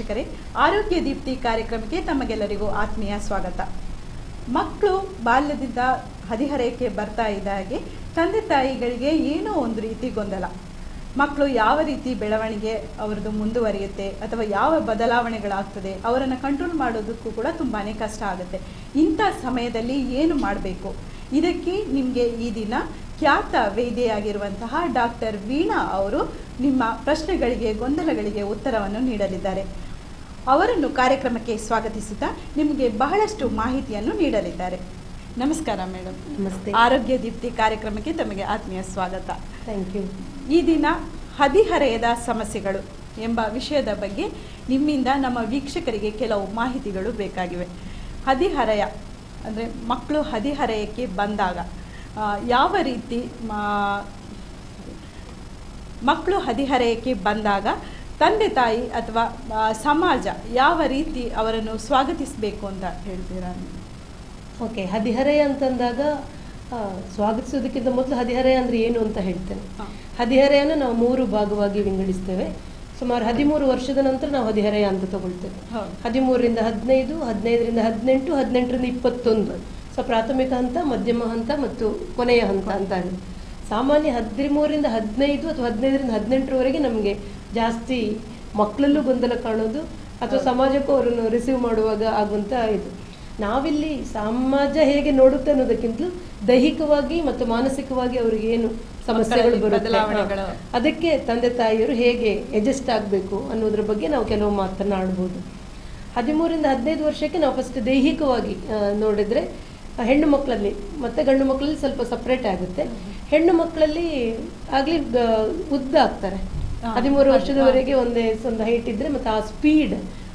ವೀಕ್ಷಕರೇ ಆರೋಗ್ಯ ದೀಪ್ತಿ ಕಾರ್ಯಕ್ರಮಕ್ಕೆ ತಮಗೆಲ್ಲರಿಗೂ ಆತ್ಮೀಯ ಸ್ವಾಗತ ಮಕ್ಕಳು ಬಾಲ್ಯದಿಂದ ಹದಿಹರೆಯಕ್ಕೆ ಬರ್ತಾ ಇದ್ದ ಹಾಗೆ ತಂದೆ ತಾಯಿಗಳಿಗೆ ಏನೋ ಒಂದು ರೀತಿ ಗೊಂದಲ ಮಕ್ಕಳು ಯಾವ ರೀತಿ ಬೆಳವಣಿಗೆ ಅವರದ್ದು ಮುಂದುವರಿಯುತ್ತೆ ಅಥವಾ ಯಾವ ಬದಲಾವಣೆಗಳಾಗ್ತದೆ ಅವರನ್ನು ಕಂಟ್ರೋಲ್ ಮಾಡೋದಕ್ಕೂ ಕೂಡ ತುಂಬಾ ಕಷ್ಟ ಆಗುತ್ತೆ ಇಂಥ ಸಮಯದಲ್ಲಿ ಏನು ಮಾಡಬೇಕು ಇದಕ್ಕೆ ನಿಮಗೆ ಈ ದಿನ ಖ್ಯಾತ ವೇದಿಯಾಗಿರುವಂತಹ ಡಾಕ್ಟರ್ ವೀಣಾ ಅವರು ನಿಮ್ಮ ಪ್ರಶ್ನೆಗಳಿಗೆ ಗೊಂದಲಗಳಿಗೆ ಉತ್ತರವನ್ನು ನೀಡಲಿದ್ದಾರೆ ಅವರನ್ನು ಕಾರ್ಯಕ್ರಮಕ್ಕೆ ಸ್ವಾಗತಿಸುತ್ತಾ ನಿಮಗೆ ಬಹಳಷ್ಟು ಮಾಹಿತಿಯನ್ನು ನೀಡಲಿದ್ದಾರೆ ನಮಸ್ಕಾರ ಮೇಡಮ್ ನಮಸ್ತೆ ಆರೋಗ್ಯ ದೀಪ್ತಿ ಕಾರ್ಯಕ್ರಮಕ್ಕೆ ತಮಗೆ ಆತ್ಮೀಯ ಸ್ವಾಗತ ಥ್ಯಾಂಕ್ ಯು ಈ ದಿನ ಹದಿಹರೆಯದ ಸಮಸ್ಯೆಗಳು ಎಂಬ ವಿಷಯದ ಬಗ್ಗೆ ನಿಮ್ಮಿಂದ ನಮ್ಮ ವೀಕ್ಷಕರಿಗೆ ಕೆಲವು ಮಾಹಿತಿಗಳು ಬೇಕಾಗಿವೆ ಹದಿಹರೆಯ ಅಂದರೆ ಮಕ್ಕಳು ಹದಿಹರೆಯಕ್ಕೆ ಬಂದಾಗ ಆ, ಯಾವ ರೀತಿ ಮಾ- ಮಕ್ಕಳು ಹದಿಹರೆಯಕ್ಕೆ ಬಂದಾಗ ತಂದೆ ತಾಯಿ ಅಥವಾ ಆ, ಸಮಾಜ ಯಾವ ರೀತಿ ಅವರನ್ನು ಸ್ವಾಗತಿಸಬೇಕು ಅಂತ ಹೇಳ್ತೀರಾ ನೀವು? ಓಕೆ ಹದಿಹರೆಯ ಅಂತಂದಾಗ ಆ, ಸ್ವಾಗತಿಸೋದಕ್ಕಿಂತ ಮೊದಲು ಹದಿಹರೆಯ ಅಂದರೆ ಏನು ಅಂತ ಹೇಳ್ತೇನೆ ಹ. ಹದಿಹರೆಯನ ನಾವು ಮೂರು ಭಾಗವಾಗಿ ವಿಂಗಡಿಸ್ತೇವೆ ಸುಮಾರು ಹದಿಮೂರು ವರ್ಷದ ನಂತರ ನಾವು ಹದಿಹರೆಯ ಅಂತ ತಗೊಳ್ತೇವೆ ಹೌದು. ಹದಿಮೂರರಿಂದ ಹದಿನೈದು ಹದಿನೈದರಿಂದ ಹದಿನೆಂಟು ಹದಿನೆಂಟರಿಂದ ಇಪ್ಪತ್ತೊಂದು ಸೊ ಪ್ರಾಥಮಿಕ ಹಂತ ಮಧ್ಯಮ ಹಂತ ಮತ್ತು ಕೊನೆಯ ಹಂತ ಅಂತ ಹೇಳಿ ಸಾಮಾನ್ಯ ಹದಿಮೂರರಿಂದ ಹದಿನೈದು ಅಥವಾ ಹದಿನೈದರಿಂದ ಹದಿನೆಂಟರವರೆಗೆ ನಮಗೆ ಜಾಸ್ತಿ ಮಕ್ಕಳಲ್ಲೂ ಗೊಂದಲ ಕಾಣೋದು ಅಥವಾ ಸಮಾಜಕ್ಕೂ ಅವರನ್ನು ರಿಸೀವ್ ಮಾಡುವಾಗ ಆಗುವಂಥ ಇದು ನಾವಿಲ್ಲಿ ಸಮಾಜ ಹೇಗೆ ನೋಡುತ್ತೆ ಅನ್ನೋದಕ್ಕಿಂತಲೂ ದೈಹಿಕವಾಗಿ ಮತ್ತು ಮಾನಸಿಕವಾಗಿ ಅವರಿಗೆ ಏನು ಸಮಸ್ಯೆಗಳು ಮಕ್ಕಳಲ್ಲಿ ಬರುತ್ತೆ ಬದಲಾವಣೆಗಳು. ಹಾ. ಅದಕ್ಕೆ ತಂದೆ ತಾಯಿಯರು ಹೇಗೆ ಅಡ್ಜಸ್ಟ್ ಆಗಬೇಕು ಅನ್ನೋದ್ರ ಬಗ್ಗೆ ನಾವು ಕೆಲವು ಮಾತನಾಡ್ಬೋದು ಹದಿಮೂರಿಂದ ಹದಿನೈದು ವರ್ಷಕ್ಕೆ ನಾವು ಫಸ್ಟ್ ದೈಹಿಕವಾಗಿ ಆ, ನೋಡಿದ್ರೆ ಆ, ಹೆಣ್ಣು ಮಕ್ಕಳಲ್ಲಿ ಮತ್ತೆ ಗಂಡು ಮಕ್ಕಳಲ್ಲಿ ಸ್ವಲ್ಪ ಸಪ್ರೇಟ್ ಆಗುತ್ತೆ ಹೆಣ್ಣು ಮಕ್ಕಳಲ್ಲಿ ಆಗ್ಲಿ ಗ- ಉದ್ದ ಆಗ್ತಾರೆ ಹಾ, ಹದಿಮೂರು ಹೌದು. ವರ್ಷದವರೆಗೆ ಒಂದೇ ಒಂದು ಹೈಟ್ ಇದ್ರೆ ಮತ್ತೆ ಆ ಸ್ಪೀಡ್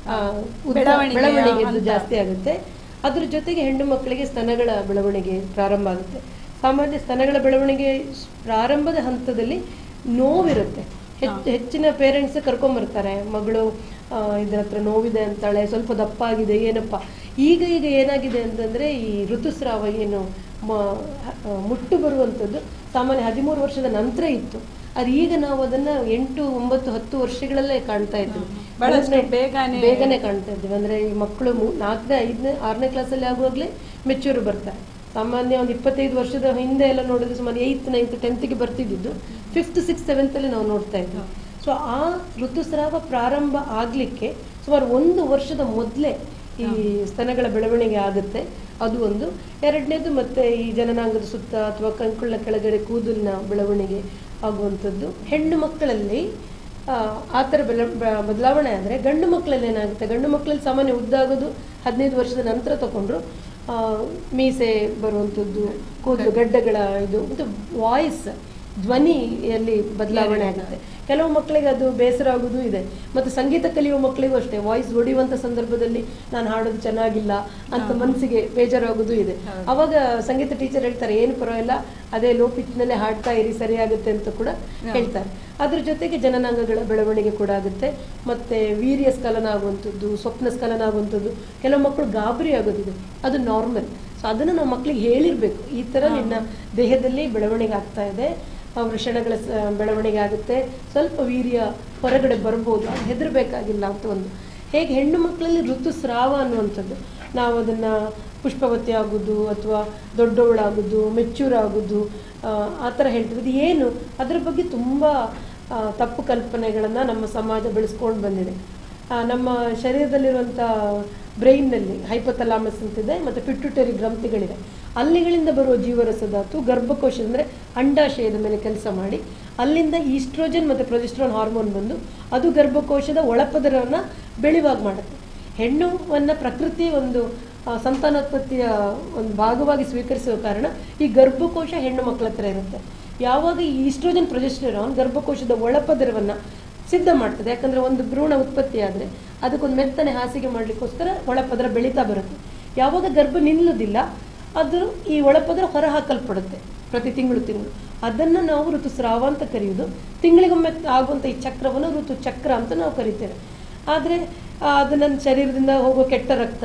ಬೆಳವಣಿಗೆಯ ಬೆಳವಣಿಗೆ ಹಂತ. ಜಾಸ್ತಿ ಆಗುತ್ತೆ ಅದ್ರ ಜೊತೆಗೆ ಹೆಣ್ಣು ಮಕ್ಕಳಿಗೆ ಸ್ತನಗಳ ಬೆಳವಣಿಗೆ ಪ್ರಾರಂಭ ಆಗುತ್ತೆ ಸಾಮಾನ್ಯ ಸ್ತನಗಳ ಬೆಳವಣಿಗೆ ಸ್- ಪ್ರಾರಂಭದ ಹಂತದಲ್ಲಿ ನೋವಿರುತ್ತೆ ಹೆಚ್ಚು ಹಾ. ಹೆಚ್ಚಿನ ಪೇರೆಂಟ್ಸ್ ಕರ್ಕೊಂಬರ್ತಾರೆ ಮಗಳು ಆ, ಇದ್ರ ಹತ್ರ ನೋವಿದೆ ಅಂತಾಳೆ ಸ್ವಲ್ಪ ದಪ್ಪ ಆಗಿದೆ ಏನಪ್ಪ ಈಗ ಈಗ ಏನಾಗಿದೆ ಅಂತಂದ್ರೆ ಈ ಋತುಸ್ರಾವ ಏನು ಮ- ಆ, ಮುಟ್ಟು ಬರುವಂಥದ್ದು ಸಾಮಾನ್ಯ ಹದಿಮೂರು ವರ್ಷದ ನಂತರ ಇತ್ತು ಅದು ಈಗ ನಾವು ಅದನ್ನ ಎಂಟು ಒಂಬತ್ತು ಹತ್ತು ವರ್ಷಗಳಲ್ಲೇ ಕಾಣ್ತಾ ಇದ್ವಿ ಹಾ. ಬಹಳಷ್ಟು ಅದನ್ನೇ ಬೇಗನೆ- ಬೇಗನೆ ಕಾಣ್ತಾ ಇದ್ದೀವಿ ಅಂದ್ರೆ ಈ ಮಕ್ಕಳು ಮೂ- ನಾಲ್ಕನೇ ಐದನೇ ಆರನೇ ಕ್ಲಾಸಲ್ಲಿ ಆಗುವಾಗಲೇ ಮೆಚ್ಯೂರ್ ಬರ್ತಾರೆ ಸಾಮಾನ್ಯ ಒಂದು ಇಪ್ಪತ್ತೈದು ವರ್ಷದ ಹಿಂದೆ ಎಲ್ಲ ನೋಡಿದ್ರೆ ಸುಮಾರು ಏಯ್ತ್ ನೈನ್ತ್ ಟೆಂತ್ಗೆ ಬರ್ತಿದ್ದು ಫಿಫ್ತ್ ಸಿಕ್ಸ್ ಸೆವೆಂತಲ್ಲಿ ನಾವು ನೋಡ್ತಾ ಇದ್ವಿ ಸೊ ಆ ಋತುಸ್ರಾವ ಪ್ರಾರಂಭ ಆಗಲಿಕ್ಕೆ ಸುಮಾರು ಒಂದು ವರ್ಷದ ಮೊದಲೇ ಈ ಸ್ತನಗಳ ಬೆಳವಣಿಗೆ ಆಗುತ್ತೆ ಅದು ಒಂದು ಎರಡನೇದು ಮತ್ತೆ ಈ ಜನನಾಂಗದ ಸುತ್ತ ಅಥವಾ ಕಂಕುಳ ಕೆಳಗಡೆ ಕೂದಲಿನ ಬೆಳವಣಿಗೆ ಆಗುವಂಥದ್ದು ಹೆಣ್ಣು ಮಕ್ಕಳಲ್ಲಿ ಆ, ಆ ಥರ ಬೆಳ ಬ- ಬದಲಾವಣೆ ಆದರೆ ಗಂಡು ಮಕ್ಕಳಲ್ಲಿ ಏನಾಗುತ್ತೆ ಗಂಡು ಮಕ್ಕಳಲ್ಲಿ ಸಾಮಾನ್ಯ ಉದ್ದಾಗೋದು ಹದಿನೈದು ವರ್ಷದ ನಂತರ ತಗೊಂಡ್ರು ಆ, ಮೀಸೆ ಬರುವಂಥದ್ದು ಕೂದಲು ಗಡ್ಡಗಳ ಇದು ಮತ್ತು ವಾಯ್ಸ್ ಧ್ವನಿಯಲ್ಲಿ ಬದಲಾವಣೆ ಆಗುತ್ತೆ ಕೆಲವು ಮಕ್ಕಳಿಗೆ ಅದು ಬೇಸರ ಆಗೋದು ಇದೆ ಮತ್ತು ಸಂಗೀತ ಕಲಿಯುವ ಮಕ್ಕಳಿಗೂ ಅಷ್ಟೇ ವಾಯ್ಸ್ ಹೊಡೆಯುವಂಥ ಸಂದರ್ಭದಲ್ಲಿ ನಾನು ಹಾಡೋದು ಚೆನ್ನಾಗಿಲ್ಲ ಅಂತ ಮನಸ್ಸಿಗೆ ಬೇಜಾರಾಗೋದು ಇದೆ ಹೌದು. ಅವಾಗ ಸಂಗೀತ ಟೀಚರ್ ಹೇಳ್ತಾರೆ ಏನು ಪರವಾಗಿಲ್ಲ ಅದೇ ಲೋ ಪಿಚ್ನಲ್ಲೇ ಹಾಡ್ತಾ ಇರಿ ಸರಿಯಾಗುತ್ತೆ ಅಂತ ಕೂಡ ಹಾ. ಹೇಳ್ತಾರೆ ಅದ್ರ ಜೊತೆಗೆ ಜನನಾಂಗಗಳ ಬೆಳವಣಿಗೆ ಕೂಡ ಆಗುತ್ತೆ ಮತ್ತೆ ವೀರ್ಯ ಸ್ಖಲನ ಆಗುವಂಥದ್ದು ಸ್ವಪ್ನ ಸ್ಖಲನ ಆಗುವಂಥದ್ದು ಕೆಲವು ಮಕ್ಕಳು ಗಾಬರಿ ಆಗೋದಿದೆ ಅದು ನಾರ್ಮಲ್ ಸೊ ಅದನ್ನು ನಾವು ಮಕ್ಕಳಿಗೆ ಹೇಳಿರ್ಬೇಕು ಈ ಥರ ಹಾ. ನಿನ್ನ ದೇಹದಲ್ಲಿ ಬೆಳವಣಿಗೆ ಆಗ್ತಾ ಇದೆ ಆ ವೃಷಣಗಳ ಸ- ಬೆಳವಣಿಗೆ ಆಗುತ್ತೆ ಸ್ವಲ್ಪ ವೀರ್ಯ ಹೊರಗಡೆ ಬರ್ಬೋದು ಅದು ಹೆದರ್ಬೇಕಾಗಿಲ್ಲ ಅಂತ ಒಂದು ಹೇಗೆ ಹೆಣ್ಣು ಮಕ್ಕಳಲ್ಲಿ ಋತುಸ್ರಾವ ಅನ್ನುವಂಥದ್ದು ನಾವು ಅದನ್ನು ಪುಷ್ಪವತಿ ಆಗೋದು ಅಥವಾ ದೊಡ್ಡವಳಾಗೋದು ಮೆಚ್ಯೂರ್ ಆಗೋದು ಆ, ಆ ಥರ ಹೇಳ್ತೀವಿ ಇದು ಏನು ಅದರ ಬಗ್ಗೆ ತುಂಬ ಆ, ತಪ್ಪು ಕಲ್ಪನೆಗಳನ್ನು ನಮ್ಮ ಸಮಾಜ ಬೆಳೆಸ್ಕೊಂಡು ಬಂದಿದೆ ಆ, ನಮ್ಮ ಶರೀರದಲ್ಲಿರುವಂಥ ಬ್ರೈನ್ನಲ್ಲಿ ಹೈಪೋಥಲಾಮಸ್ ಅಂತಿದೆ ಮತ್ತು ಪಿಟ್ಯುಟರಿ ಗ್ರಂಥಿಗಳಿವೆ ಅಲ್ಲಿಗಳಿಂದ ಬರುವ ಜೀವರಸಧಾತು ಗರ್ಭಕೋಶ ಅಂದರೆ ಅಂಡಾಶಯದ ಮೇಲೆ ಕೆಲಸ ಮಾಡಿ ಅಲ್ಲಿಂದ ಈಸ್ಟ್ರೋಜನ್ ಮತ್ತು ಪ್ರೊಜೆಸ್ಟ್ರಾನ್ ಹಾರ್ಮೋನ್ ಬಂದು ಅದು ಗರ್ಭಕೋಶದ ಒಳಪದರವನ್ನು ಬೆಳೆಯುವಾಗ ಮಾಡುತ್ತೆ ಹೆಣ್ಣುವನ್ನು ಪ್ರಕೃತಿ ಒಂದು ಆ, ಸಂತಾನೋತ್ಪತ್ತಿಯ ಒಂದು ಭಾಗವಾಗಿ ಸ್ವೀಕರಿಸುವ ಕಾರಣ ಈ ಗರ್ಭಕೋಶ ಹೆಣ್ಣು ಮಕ್ಕಳ ಹತ್ರ ಇರುತ್ತೆ ಯಾವಾಗ ಈ ಈಸ್ಟ್ರೋಜನ್ ಪ್ರೊಜೆಸ್ಟ್ರಾನ್ ಗರ್ಭಕೋಶದ ಒಳಪದರವನ್ನು ಸಿದ್ಧ ಮಾಡ್ತದೆ ಯಾಕಂದ್ರೆ ಒಂದು ಭ್ರೂಣ ಉತ್ಪತ್ತಿ ಆದರೆ ಅದಕ್ಕೊಂದು ಮೆತ್ತನೆ ಹಾಸಿಗೆ ಮಾಡಲಿಕ್ಕೋಸ್ಕರ ಒಳಪದರ ಬೆಳೀತಾ ಬರುತ್ತೆ ಯಾವಾಗ ಗರ್ಭ ನಿಲ್ಲುವುದಿಲ್ಲ ಅದು ಈ ಒಳಪದರ ಹೊರ ಹಾಕಲ್ಪಡುತ್ತೆ ಪ್ರತಿ ತಿಂಗಳು ತಿಂಗಳು ಅದನ್ನು ನಾವು ಋತುಸ್ರಾವ ಅಂತ ಕರೆಯುವುದು ತಿಂಗಳಿಗೊಮ್ಮೆ ಆಗುವಂಥ ಈ ಚಕ್ರವನ್ನು ಋತು ಚಕ್ರ ಅಂತ ನಾವು ಕರಿತೇವೆ ಆದರೆ ಅದು ನನ್ನ ಶರೀರದಿಂದ ಹೋಗೋ ಕೆಟ್ಟ ರಕ್ತ